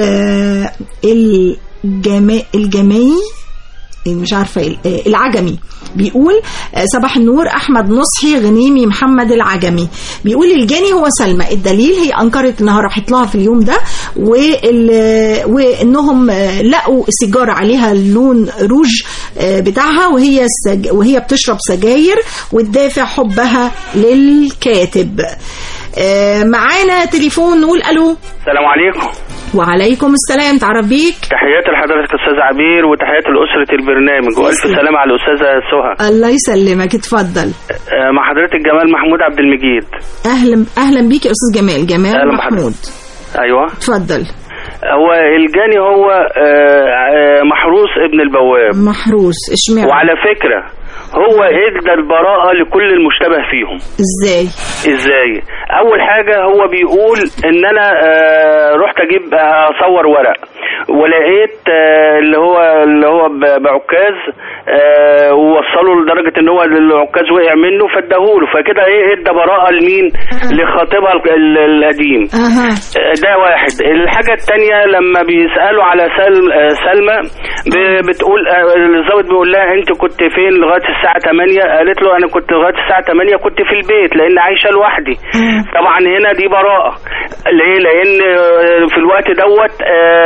الجما الجماي مش عارفه إيه، آه، العجمي بيقول آه، صباح النور احمد نصحي غنيمي محمد العجمي بيقول الجاني هو سلمى الدليل هي انكرت انها راحت لها في اليوم ده وال- وانهم آه، لقوا سيجاره عليها اللون روج آه، بتاعها وهي سج... وهي بتشرب سجاير والدافع حبها للكاتب آه، معانا تليفون نقول الو السلام عليكم وعليكم السلام تعرف بيك تحياتي لحضرتك استاذ عبير وتحياتي لاسره البرنامج والف سلامه على الاستاذه سهى الله يسلمك اتفضل آه، مع حضرتك جمال محمود عبد المجيد اهلا اهلا بيك يا استاذ جمال جمال أهلا محمود ايوه اتفضل هو الجاني هو آه، آه، محروس ابن البواب محروس اشمعنى وعلى فكره هو ادى البراءه لكل المشتبه فيهم ازاي ازاي اول حاجه هو بيقول ان انا آه، رحت اجيب آه، اصور ورق ولقيت آه، اللي هو اللي هو ب- بعكاز آه، ووصله لدرجه ان هو العكاز وقع منه فاداهوله فكده ايه ادى براءه لمين لخطيبها ال- ال- القديم اها آه، ده واحد الحاجة التانية لما بيسألوا على سلم آه، سلمى ب- بتقول آه، الضابط بيقول لها انت كنت فين لغاية الساعة 8 قالت له انا كنت لغاية الساعة 8 كنت في البيت لان عايشة لوحدي طبعا هنا دي براءة ليه لان آه، في الوقت دوت آه،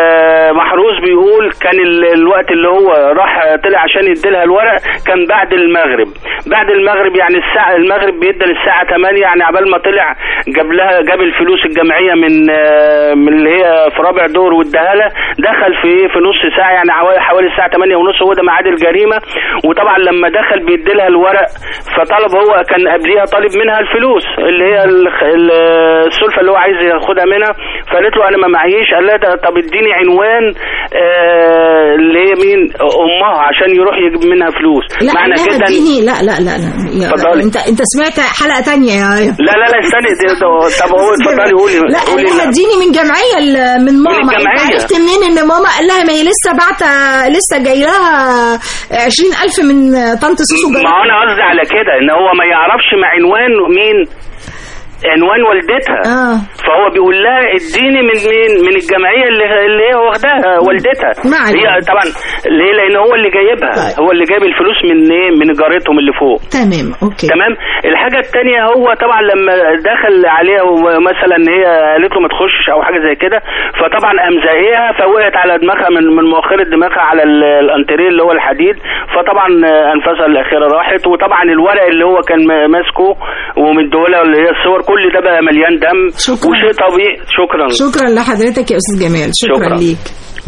محروس بيقول كان ال- الوقت اللي هو راح طلع عشان يديلها الورق كان بعد المغرب بعد المغرب يعني الساعه المغرب بيدى للساعه 8 يعني عبال ما طلع جاب لها جاب الفلوس الجمعيه من آه، من اللي هي في رابع دور واداها لها دخل في ايه في نص ساعه يعني حوالي حوالي الساعه 8 ونص هو ده ميعاد الجريمه وطبعا لما دخل بيدي لها الورق فطلب هو كان قبليها طالب منها الفلوس اللي هي الخ- ال- السلفه اللي هو عايز ياخدها منها فقالت له انا ما معيش قال لها ده- طب اديني عنوان آه، اللي هي مين امها عشان يروح يجيب منها فلوس لا معنى لا كده إن- اديني لا لا لا, لا. يا- اتفضلي. انت انت سمعت حلقه تانية يا لا لا لا استني ده- ده- طب هو اتفضلي قولي لا قولي لا اديني من جمعيه ال- من ماما انت الجمعية. عرفت منين ان ماما قال لها ما هي لسه بعتة لسه جاي لها 20000 من طنط سوسو ما هو انا قصدي على كده ان هو ما يعرفش مع عنوان مين عنوان والدتها آه. فهو بيقول لها اديني من مين من الجمعيه اللي اللي هي واخداها والدتها ما علينا. هي طبعا ليه لان هو اللي جايبها هو اللي جايب الفلوس من ايه من جارتهم اللي فوق تمام اوكي تمام الحاجه الثانيه هو طبعا لما دخل عليها مثلا هي قالت له ما تخشش او حاجه زي كده فطبعا قام زقيها فوقعت على دماغها من من مؤخره دماغها على ال- الانتريه اللي هو الحديد فطبعا انفاسها الاخيره راحت وطبعا الورق اللي هو كان م- ماسكه ومديهولها اللي هي الصور كل ده بقى مليان دم شكراً. وشيء طبيعي شكرا شكرا لحضرتك يا استاذ جمال شكرا, شكراً. ليك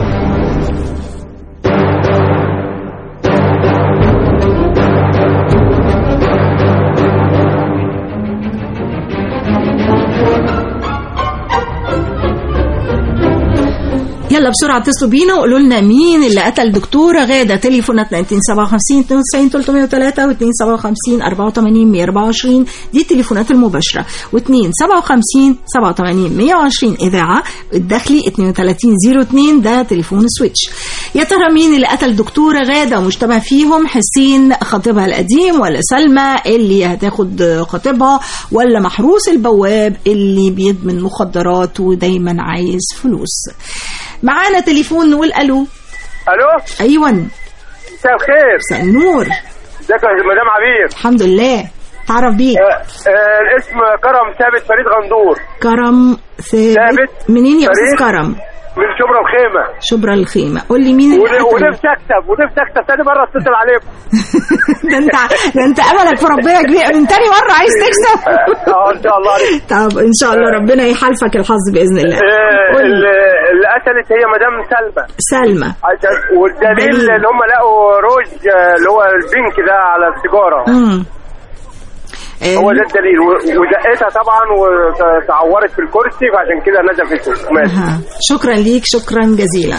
يلا بسرعة اتصلوا بينا وقولوا لنا مين اللي قتل دكتورة غادة تليفوناتنا 257 92 303 و 257 84 124 دي التليفونات المباشرة و 257 87 120 إذاعة الداخلي 3202 ده تليفون سويتش يا ترى مين اللي قتل دكتورة غادة ومشتبه فيهم حسين خطيبها القديم ولا سلمى اللي هتاخد خطيبها ولا محروس البواب اللي بيدمن مخدرات ودايما عايز فلوس معانا تليفون نقول الو الو ايوه مساء الخير مساء النور ازيك يا مدام عبير الحمد لله تعرف بيك آه آه الاسم كرم ثابت فريد غندور كرم ثابت ثابت منين يا استاذ فريد. كرم من شبرا الخيمه شبرا الخيمه قول لي مين اللي ون- قتل ونفسي اكسب ونفسي اكسب تاني مره اتصل عليكم ده انت ده انت املك في ربنا كبير من تاني مره عايز تكسب اه ان شاء الله عليك طب ان شاء الله ربنا يحالفك الحظ باذن الله آه، قول لي. اللي اللي قتلت هي مدام سلمى سلمى عشان والدليل دليل. اللي هم لقوا روج آه، اللي هو البينك ده على السيجاره امم هو ده الدليل و- ودقتها طبعا وتعورت في الكرسي فعشان كده نزفت ماشي أها. شكرا ليك شكرا جزيلا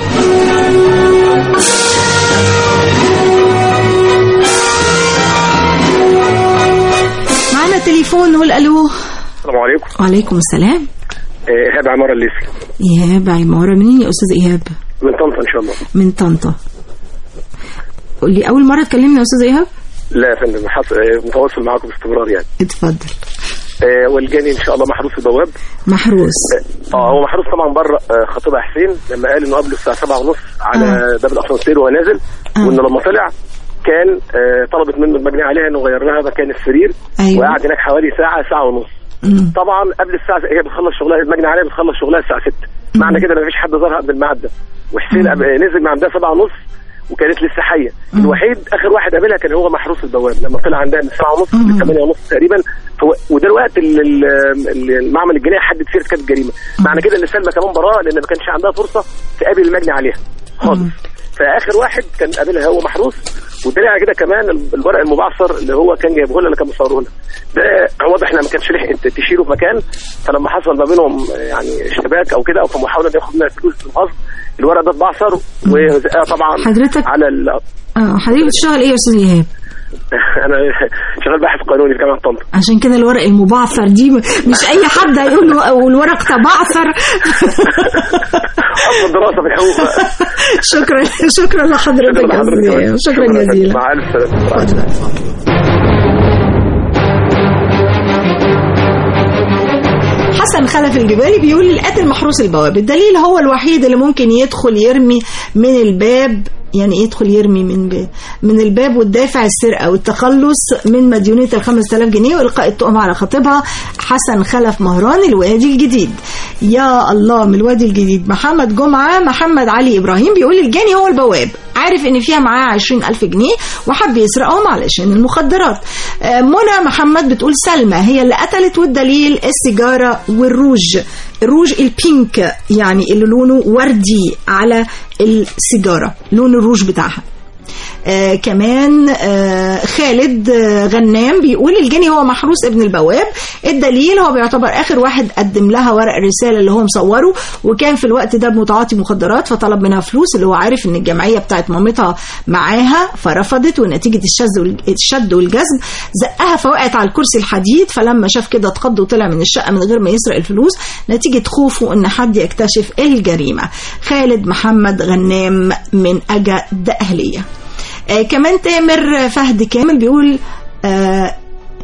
معنا تليفون نقول الو السلام عليكم وعليكم السلام آه، ايهاب عماره الليثي ايهاب عماره منين يا استاذ ايهاب من طنطا ان شاء الله من طنطا قول لي اول مره تكلمنا يا استاذ ايهاب لا يا فندم حص... آه، متواصل معاكم باستمرار يعني اتفضل آه، والجاني ان شاء الله محروس البواب محروس اه هو محروس طبعا بره آه، خطيبها حسين لما قال انه قبل الساعه 7 ونص على باب الاسانسير وهو نازل وانه لما طلع كان آه، طلبت منه المجني عليها انه يغير لها مكان السرير أيوة. وقعد هناك حوالي ساعه ساعه ونص مم. طبعا قبل الساعه هي بتخلص شغلها المجني عليها بتخلص شغلها الساعه 6 معنى كده ان مفيش حد ظهر قبل الميعاد ده وحسين قبل- نزل من عندها 7 ونص وكانت لسه حيه الوحيد اخر واحد قابلها كان هو محروس البواب لما طلع عندها من 7 ونص ل 8 ونص تقريبا هو وده الوقت اللي ال- اللي المعمل الجنائي حدد فيه ارتكاب الجريمه معنى كده ان سلمى كمان براءه لان ما كانش عندها فرصه تقابل المجني عليها خالص فاخر واحد كان قابلها هو محروس والدليل على كده كمان الورق المبعثر اللي هو كان جايبه لها اللي كان مصوره لها ده واضح انها ما كانتش لحقت تشيله في مكان فلما حصل ما بينهم يعني اشتباك او كده او في محاوله انه ياخد منها فلوس في الغصب الورق ده اتبعثر وطبعا حضرتك- على ال... اه حضرتك بتشتغل ايه يا استاذ ايهاب انا شغال باحث قانوني في جامعه طنطا عشان كده الورق المبعثر دي م- مش اي حد هيقول له أو الورق تبعثر اصل الدراسه في الحقوق شكرا شكرا لحضرتك يا أستاذ إيهاب. شكرا جزيلا مع الف سلامه حسن خلف الجبالي بيقول القاتل محروس البواب الدليل هو الوحيد اللي ممكن يدخل يرمي من الباب يعني إيه يدخل يرمي من ب... من الباب والدافع السرقه والتخلص من مديونيه ال 5000 جنيه والقاء التهمه على خطيبها حسن خلف مهران الوادي الجديد يا الله من الوادي الجديد محمد جمعة محمد علي إبراهيم بيقول الجاني هو البواب عارف ان فيها معاه عشرين ألف جنيه وحب يسرقهم علشان المخدرات آه، منى محمد بتقول سلمى هي اللي قتلت والدليل السيجارة والروج الروج البينك يعني اللي لونه وردي على السيجارة لون الروج بتاعها آه كمان آه خالد آه غنام بيقول الجني هو محروس ابن البواب الدليل هو بيعتبر اخر واحد قدم لها ورق الرساله اللي هو مصوره وكان في الوقت ده متعاطي مخدرات فطلب منها فلوس اللي هو عارف ان الجمعيه بتاعت مامتها معاها فرفضت ونتيجه الشد وال- الشد والجذب زقها فوقعت على الكرسي الحديد فلما شاف كده اتخض وطلع من الشقه من غير ما يسرق الفلوس نتيجه خوفه ان حد يكتشف الجريمه خالد محمد غنام من اجا اهليه آه كمان تامر فهد كامل بيقول آه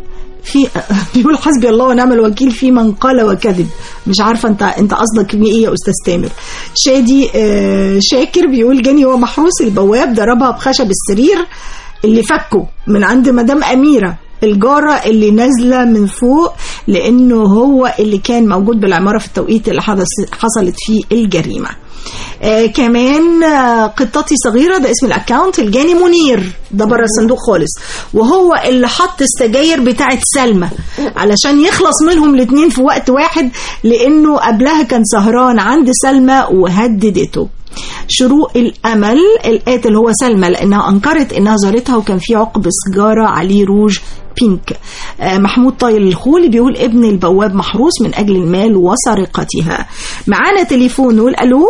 في بيقول حسبي الله ونعم الوكيل في من قال وكذب مش عارفه انت انت قصدك مين ايه يا استاذ تامر شادي آه شاكر بيقول جاني هو محروس البواب ضربها بخشب السرير اللي فكه من عند مدام اميره الجارة اللي نازلة من فوق لأنه هو اللي كان موجود بالعمارة في التوقيت اللي حدث- حصلت فيه الجريمة آه كمان آه قطتي صغيرة ده اسم الأكاونت الجاني منير ده بره الصندوق خالص وهو اللي حط السجاير بتاعت سلمى علشان يخلص منهم الاتنين في وقت واحد لأنه قبلها كان سهران عند سلمى وهددته شروق الامل القاتل هو سلمى لانها انكرت انها زارتها وكان في عقب سيجاره عليه روج بينك آه، محمود طايل الخولي بيقول ابن البواب محروس من اجل المال وسرقتها معانا تليفون نقول الو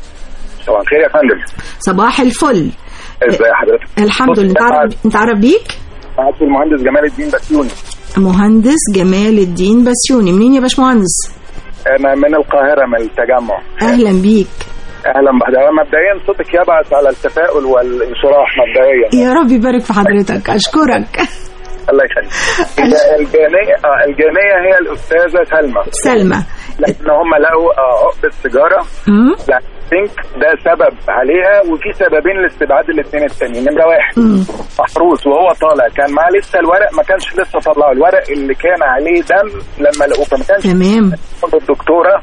صباح الخير يا فندم صباح الفل ازي حضرتك الحمد لله انت عارف انت عارف بيك معاك المهندس جمال الدين بسيوني مهندس جمال الدين بسيوني منين يا باشمهندس انا من القاهره من التجمع اهلا بيك اهلا بحضرتك مبدئيا صوتك يبعث على التفاؤل والانشراح مبدئيا يا رب يبارك في حضرتك اشكرك الله يخليك ال- الجانيه آه، الجانيه هي الاستاذه سلمى سلمى لان هم لقوا آه، عقده سيجاره مم. لا think ده سبب عليها وفي سببين لاستبعاد الاثنين التانيين نمره واحد مم. محروس وهو طالع كان معاه لسه الورق ما كانش لسه طلعه الورق اللي كان عليه دم لما لقوه فما كانش تمام الدكتوره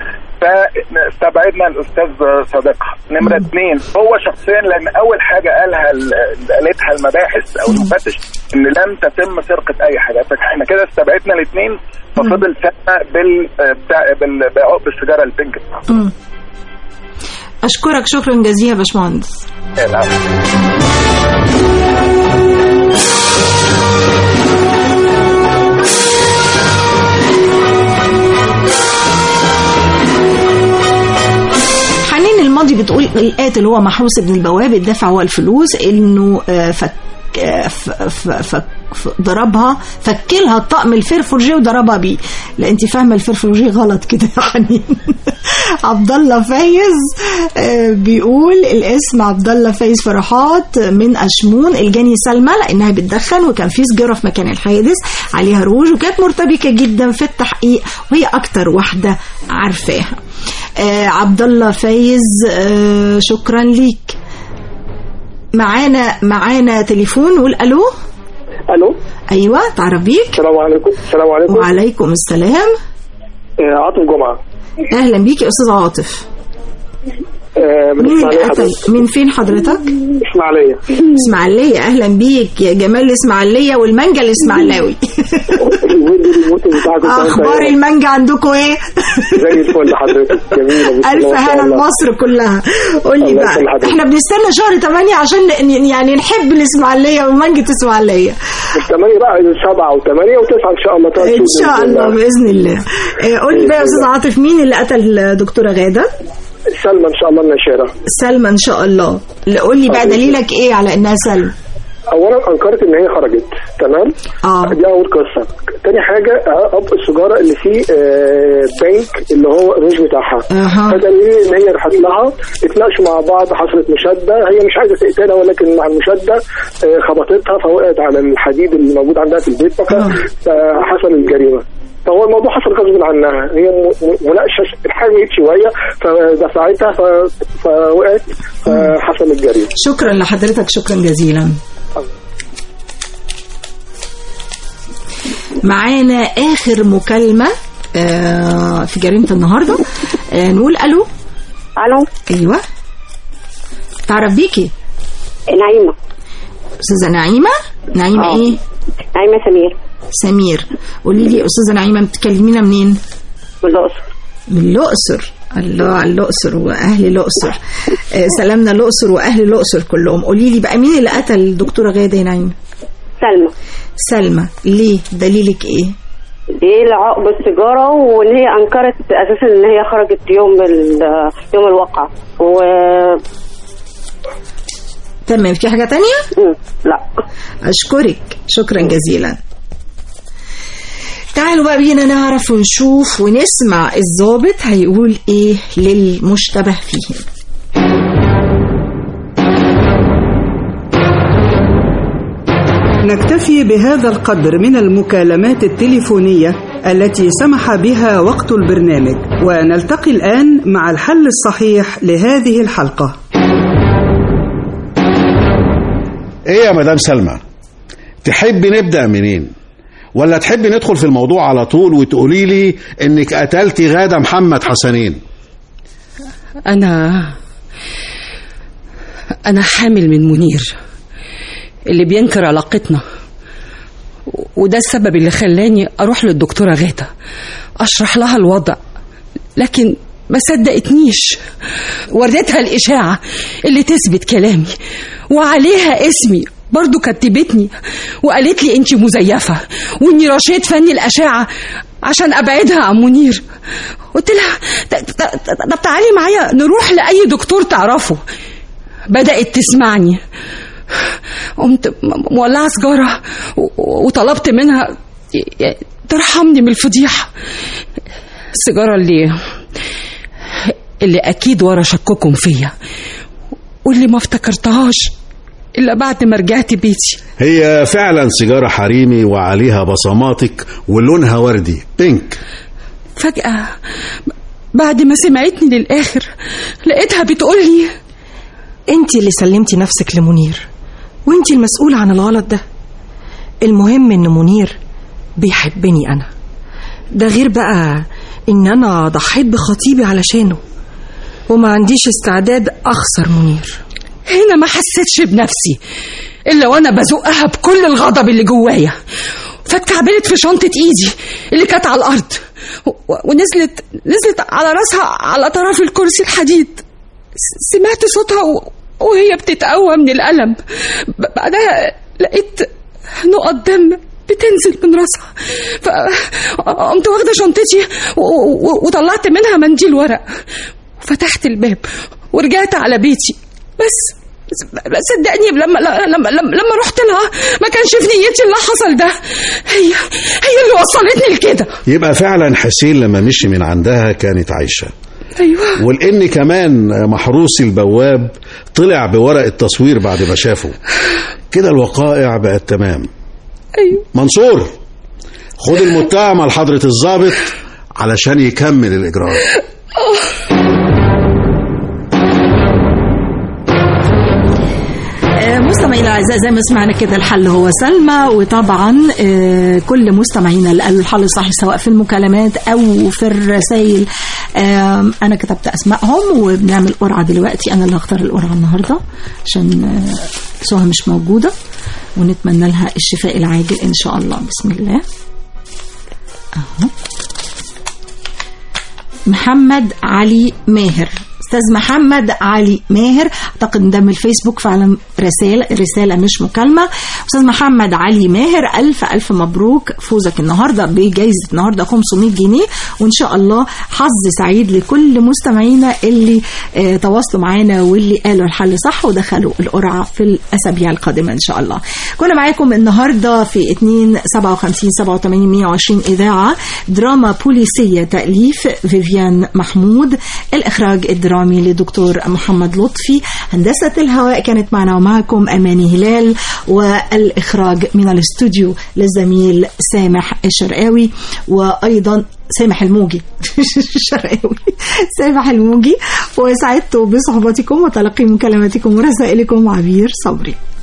فاستبعدنا الاستاذ صديقها نمره اثنين هو شخصيا لان اول حاجه قالها ال- قالتها المباحث او المفتش ان لم تتم سرقه اي حاجه فاحنا كده استبعدنا الاثنين ففضل سنه بال بتاع- بال- بعقب السيجاره البنك مم. اشكرك شكرا جزيلا يا باشمهندس حنين الماضي بتقول القاتل هو محروس ابن البواب الدافع هو الفلوس انه آه، فك آه، ف- ف- ف- ف- ضربها فكلها الطقم الفرفورجي وضربها بيه لا انت فاهمه الفرفورجي غلط كده يا حنين عبد الله فايز آه، بيقول الاسم عبد الله فايز فرحات من اشمون الجاني سلمى لانها بتدخن وكان في سجاره في مكان الحادث عليها روج وكانت مرتبكه جدا في التحقيق وهي اكتر واحده عارفاها آه عبد الله فايز آه شكرا ليك معانا معانا تليفون نقول الو الو ايوه تعرف بيك السلام عليكم السلام عليكم وعليكم السلام آه، عاطف جمعه اهلا بيك يا استاذ عاطف آه، من مين اللي اسماعيليه قتل حضرتك من فين حضرتك اسماعيليه اسماعيليه اهلا بيك يا جمال الاسماعيليه والمانجا الاسماعيلاوي اخبار المانجا عندكم ايه زي الفل حضرتك جميله الف هنا لمصر كلها قول لي الله بقى يخلي حضرتك. احنا بنستنى شهر 8 عشان ن- يعني نحب الاسماعيليه ومانجا اسماعيليه الثمانية بقى سبعة وثمانية وتسعة إن شاء الله ثلاث ان شهور شاء بإذن الله باذن الله آه، قول لي بقى يا استاذ عاطف مين اللي قتل دكتوره غاده سلمى إن شاء الله النشارة سلمى ان شاء الله لا، قول لي بقى دليلك ايه على انها سلمى أولا أنكرت إن هي خرجت تمام اه دي أول قصة تاني حاجة آه، أب السيجارة اللي فيه آه، بنك اللي هو الروج بتاعها أها. فدليل إن هي راحت لها اتناقشوا مع بعض حصلت مشادة هي مش عايزة تقتلها ولكن مع المشادة آه، خبطتها فوقعت على الحديد اللي موجود عندها في البيت فحصل الجريمة فهو الموضوع حصل غصب عنها هي م- م- مناقشه اتحرمت شويه فدفعتها ف- فوقعت فحصل الجريمه شكرا لحضرتك شكرا جزيلا معانا اخر مكالمه آه، في جريمة النهاردة آه، نقول ألو الو أيوة تعرف بيكي نعيمه أستاذة نعيمة نعيمة آه. إيه نعيمه سمير سمير قولي لي أستاذة نعيمة بتكلمينا منين من الاقصر من الأقصر الله على الأقصر وأهل الأقصر آه، سلامنا الأقصر وأهل الأقصر كلهم قولي لي بقى مين اللي قتل الدكتورة غادة يا نعيمة سلمى سلمى ليه دليلك إيه دي العقب السيجاره وان هي انكرت اساسا ان هي خرجت يوم ال- يوم الواقعه و تمام في حاجة تانية؟ لا أشكرك شكرا جزيلا تعالوا بقى بينا نعرف ونشوف ونسمع الضابط هيقول ايه للمشتبه فيهم نكتفي بهذا القدر من المكالمات التليفونية التي سمح بها وقت البرنامج ونلتقي الآن مع الحل الصحيح لهذه الحلقة ايه يا مدام سلمى تحبي نبدا منين ولا تحبي ندخل في الموضوع على طول وتقولي لي انك قتلتي غاده محمد حسنين أنا أنا حامل من منير اللي بينكر علاقتنا وده السبب اللي خلاني أروح للدكتورة غادة أشرح لها الوضع لكن ما صدقتنيش وريتها الإشاعة اللي تثبت كلامي وعليها اسمي برضو كتبتني وقالت لي انت مزيفة واني رشيت فني الأشعة عشان أبعدها عن منير قلت لها "ط- ط- ط- طب تعالي معايا نروح لأي دكتور تعرفه بدأت تسمعني قمت م- مولعة سجارة و- وطلبت منها ي- ي- ترحمني من الفضيحة السيجارة اللي اللي أكيد ورا شككم فيا واللي ما افتكرتهاش إلا بعد ما رجعت بيتي هي فعلا سيجاره حريمي وعليها بصماتك ولونها وردي بينك فجأة بعد ما سمعتني للآخر لقيتها بتقول لي انت اللي سلمتي نفسك لمنير وانت المسؤولة عن الغلط ده المهم ان منير بيحبني انا ده غير بقى ان انا ضحيت بخطيبي علشانه وما عنديش استعداد اخسر منير هنا ما حسيتش بنفسي إلا وأنا بزقها بكل الغضب اللي جوايا فاتكعبلت في شنطة إيدي اللي كانت على الأرض و- ونزلت نزلت على راسها على طرف الكرسي الحديد س- سمعت صوتها و- وهي بتتقوى من الألم ب- بعدها لقيت نقط دم بتنزل من راسها فقمت واخدة شنطتي و- و- وطلعت منها منديل ورق وفتحت الباب ورجعت على بيتي بس بس بس صدقني لما لما لما لما رحت لها ما كانش في نيتي اللي حصل ده هي هي اللي وصلتني لكده يبقى فعلا حسين لما مشي من عندها كانت عايشه ايوه ولان كمان محروس البواب طلع بورق التصوير بعد ما شافه كده الوقائع بقت تمام ايوه منصور خد المتهم لحضرة الضابط علشان يكمل الإجراءات آه، مستمعينا الاعزاء زي ما سمعنا كده الحل هو سلمى وطبعا آه، كل مستمعينا اللي قالوا الحل الصحيح سواء في المكالمات او في الرسائل آم، انا كتبت اسمائهم وبنعمل قرعه دلوقتي انا اللي هختار القرعه النهارده عشان آه، سهى مش موجوده ونتمنى لها الشفاء العاجل ان شاء الله بسم الله اهو محمد علي ماهر استاذ محمد علي ماهر اعتقد ان ده من الفيسبوك فعلا رساله رساله مش مكالمه استاذ محمد علي ماهر الف الف مبروك فوزك النهارده بجائزه النهارده 500 جنيه وان شاء الله حظ سعيد لكل مستمعينا اللي آه تواصلوا معانا واللي قالوا الحل صح ودخلوا القرعه في الاسابيع القادمه ان شاء الله كنا معاكم النهارده في 2 57 87 120 اذاعه دراما بوليسيه تاليف فيفيان محمود الاخراج الدرامي لدكتور محمد لطفي هندسه الهواء كانت معنا ومعكم اماني هلال والاخراج من الاستوديو للزميل سامح الشرقاوي وايضا سامح الموجي الشرقاوي سامح الموجي وسعدت بصحبتكم وتلقي مكالماتكم ورسائلكم عبير صبري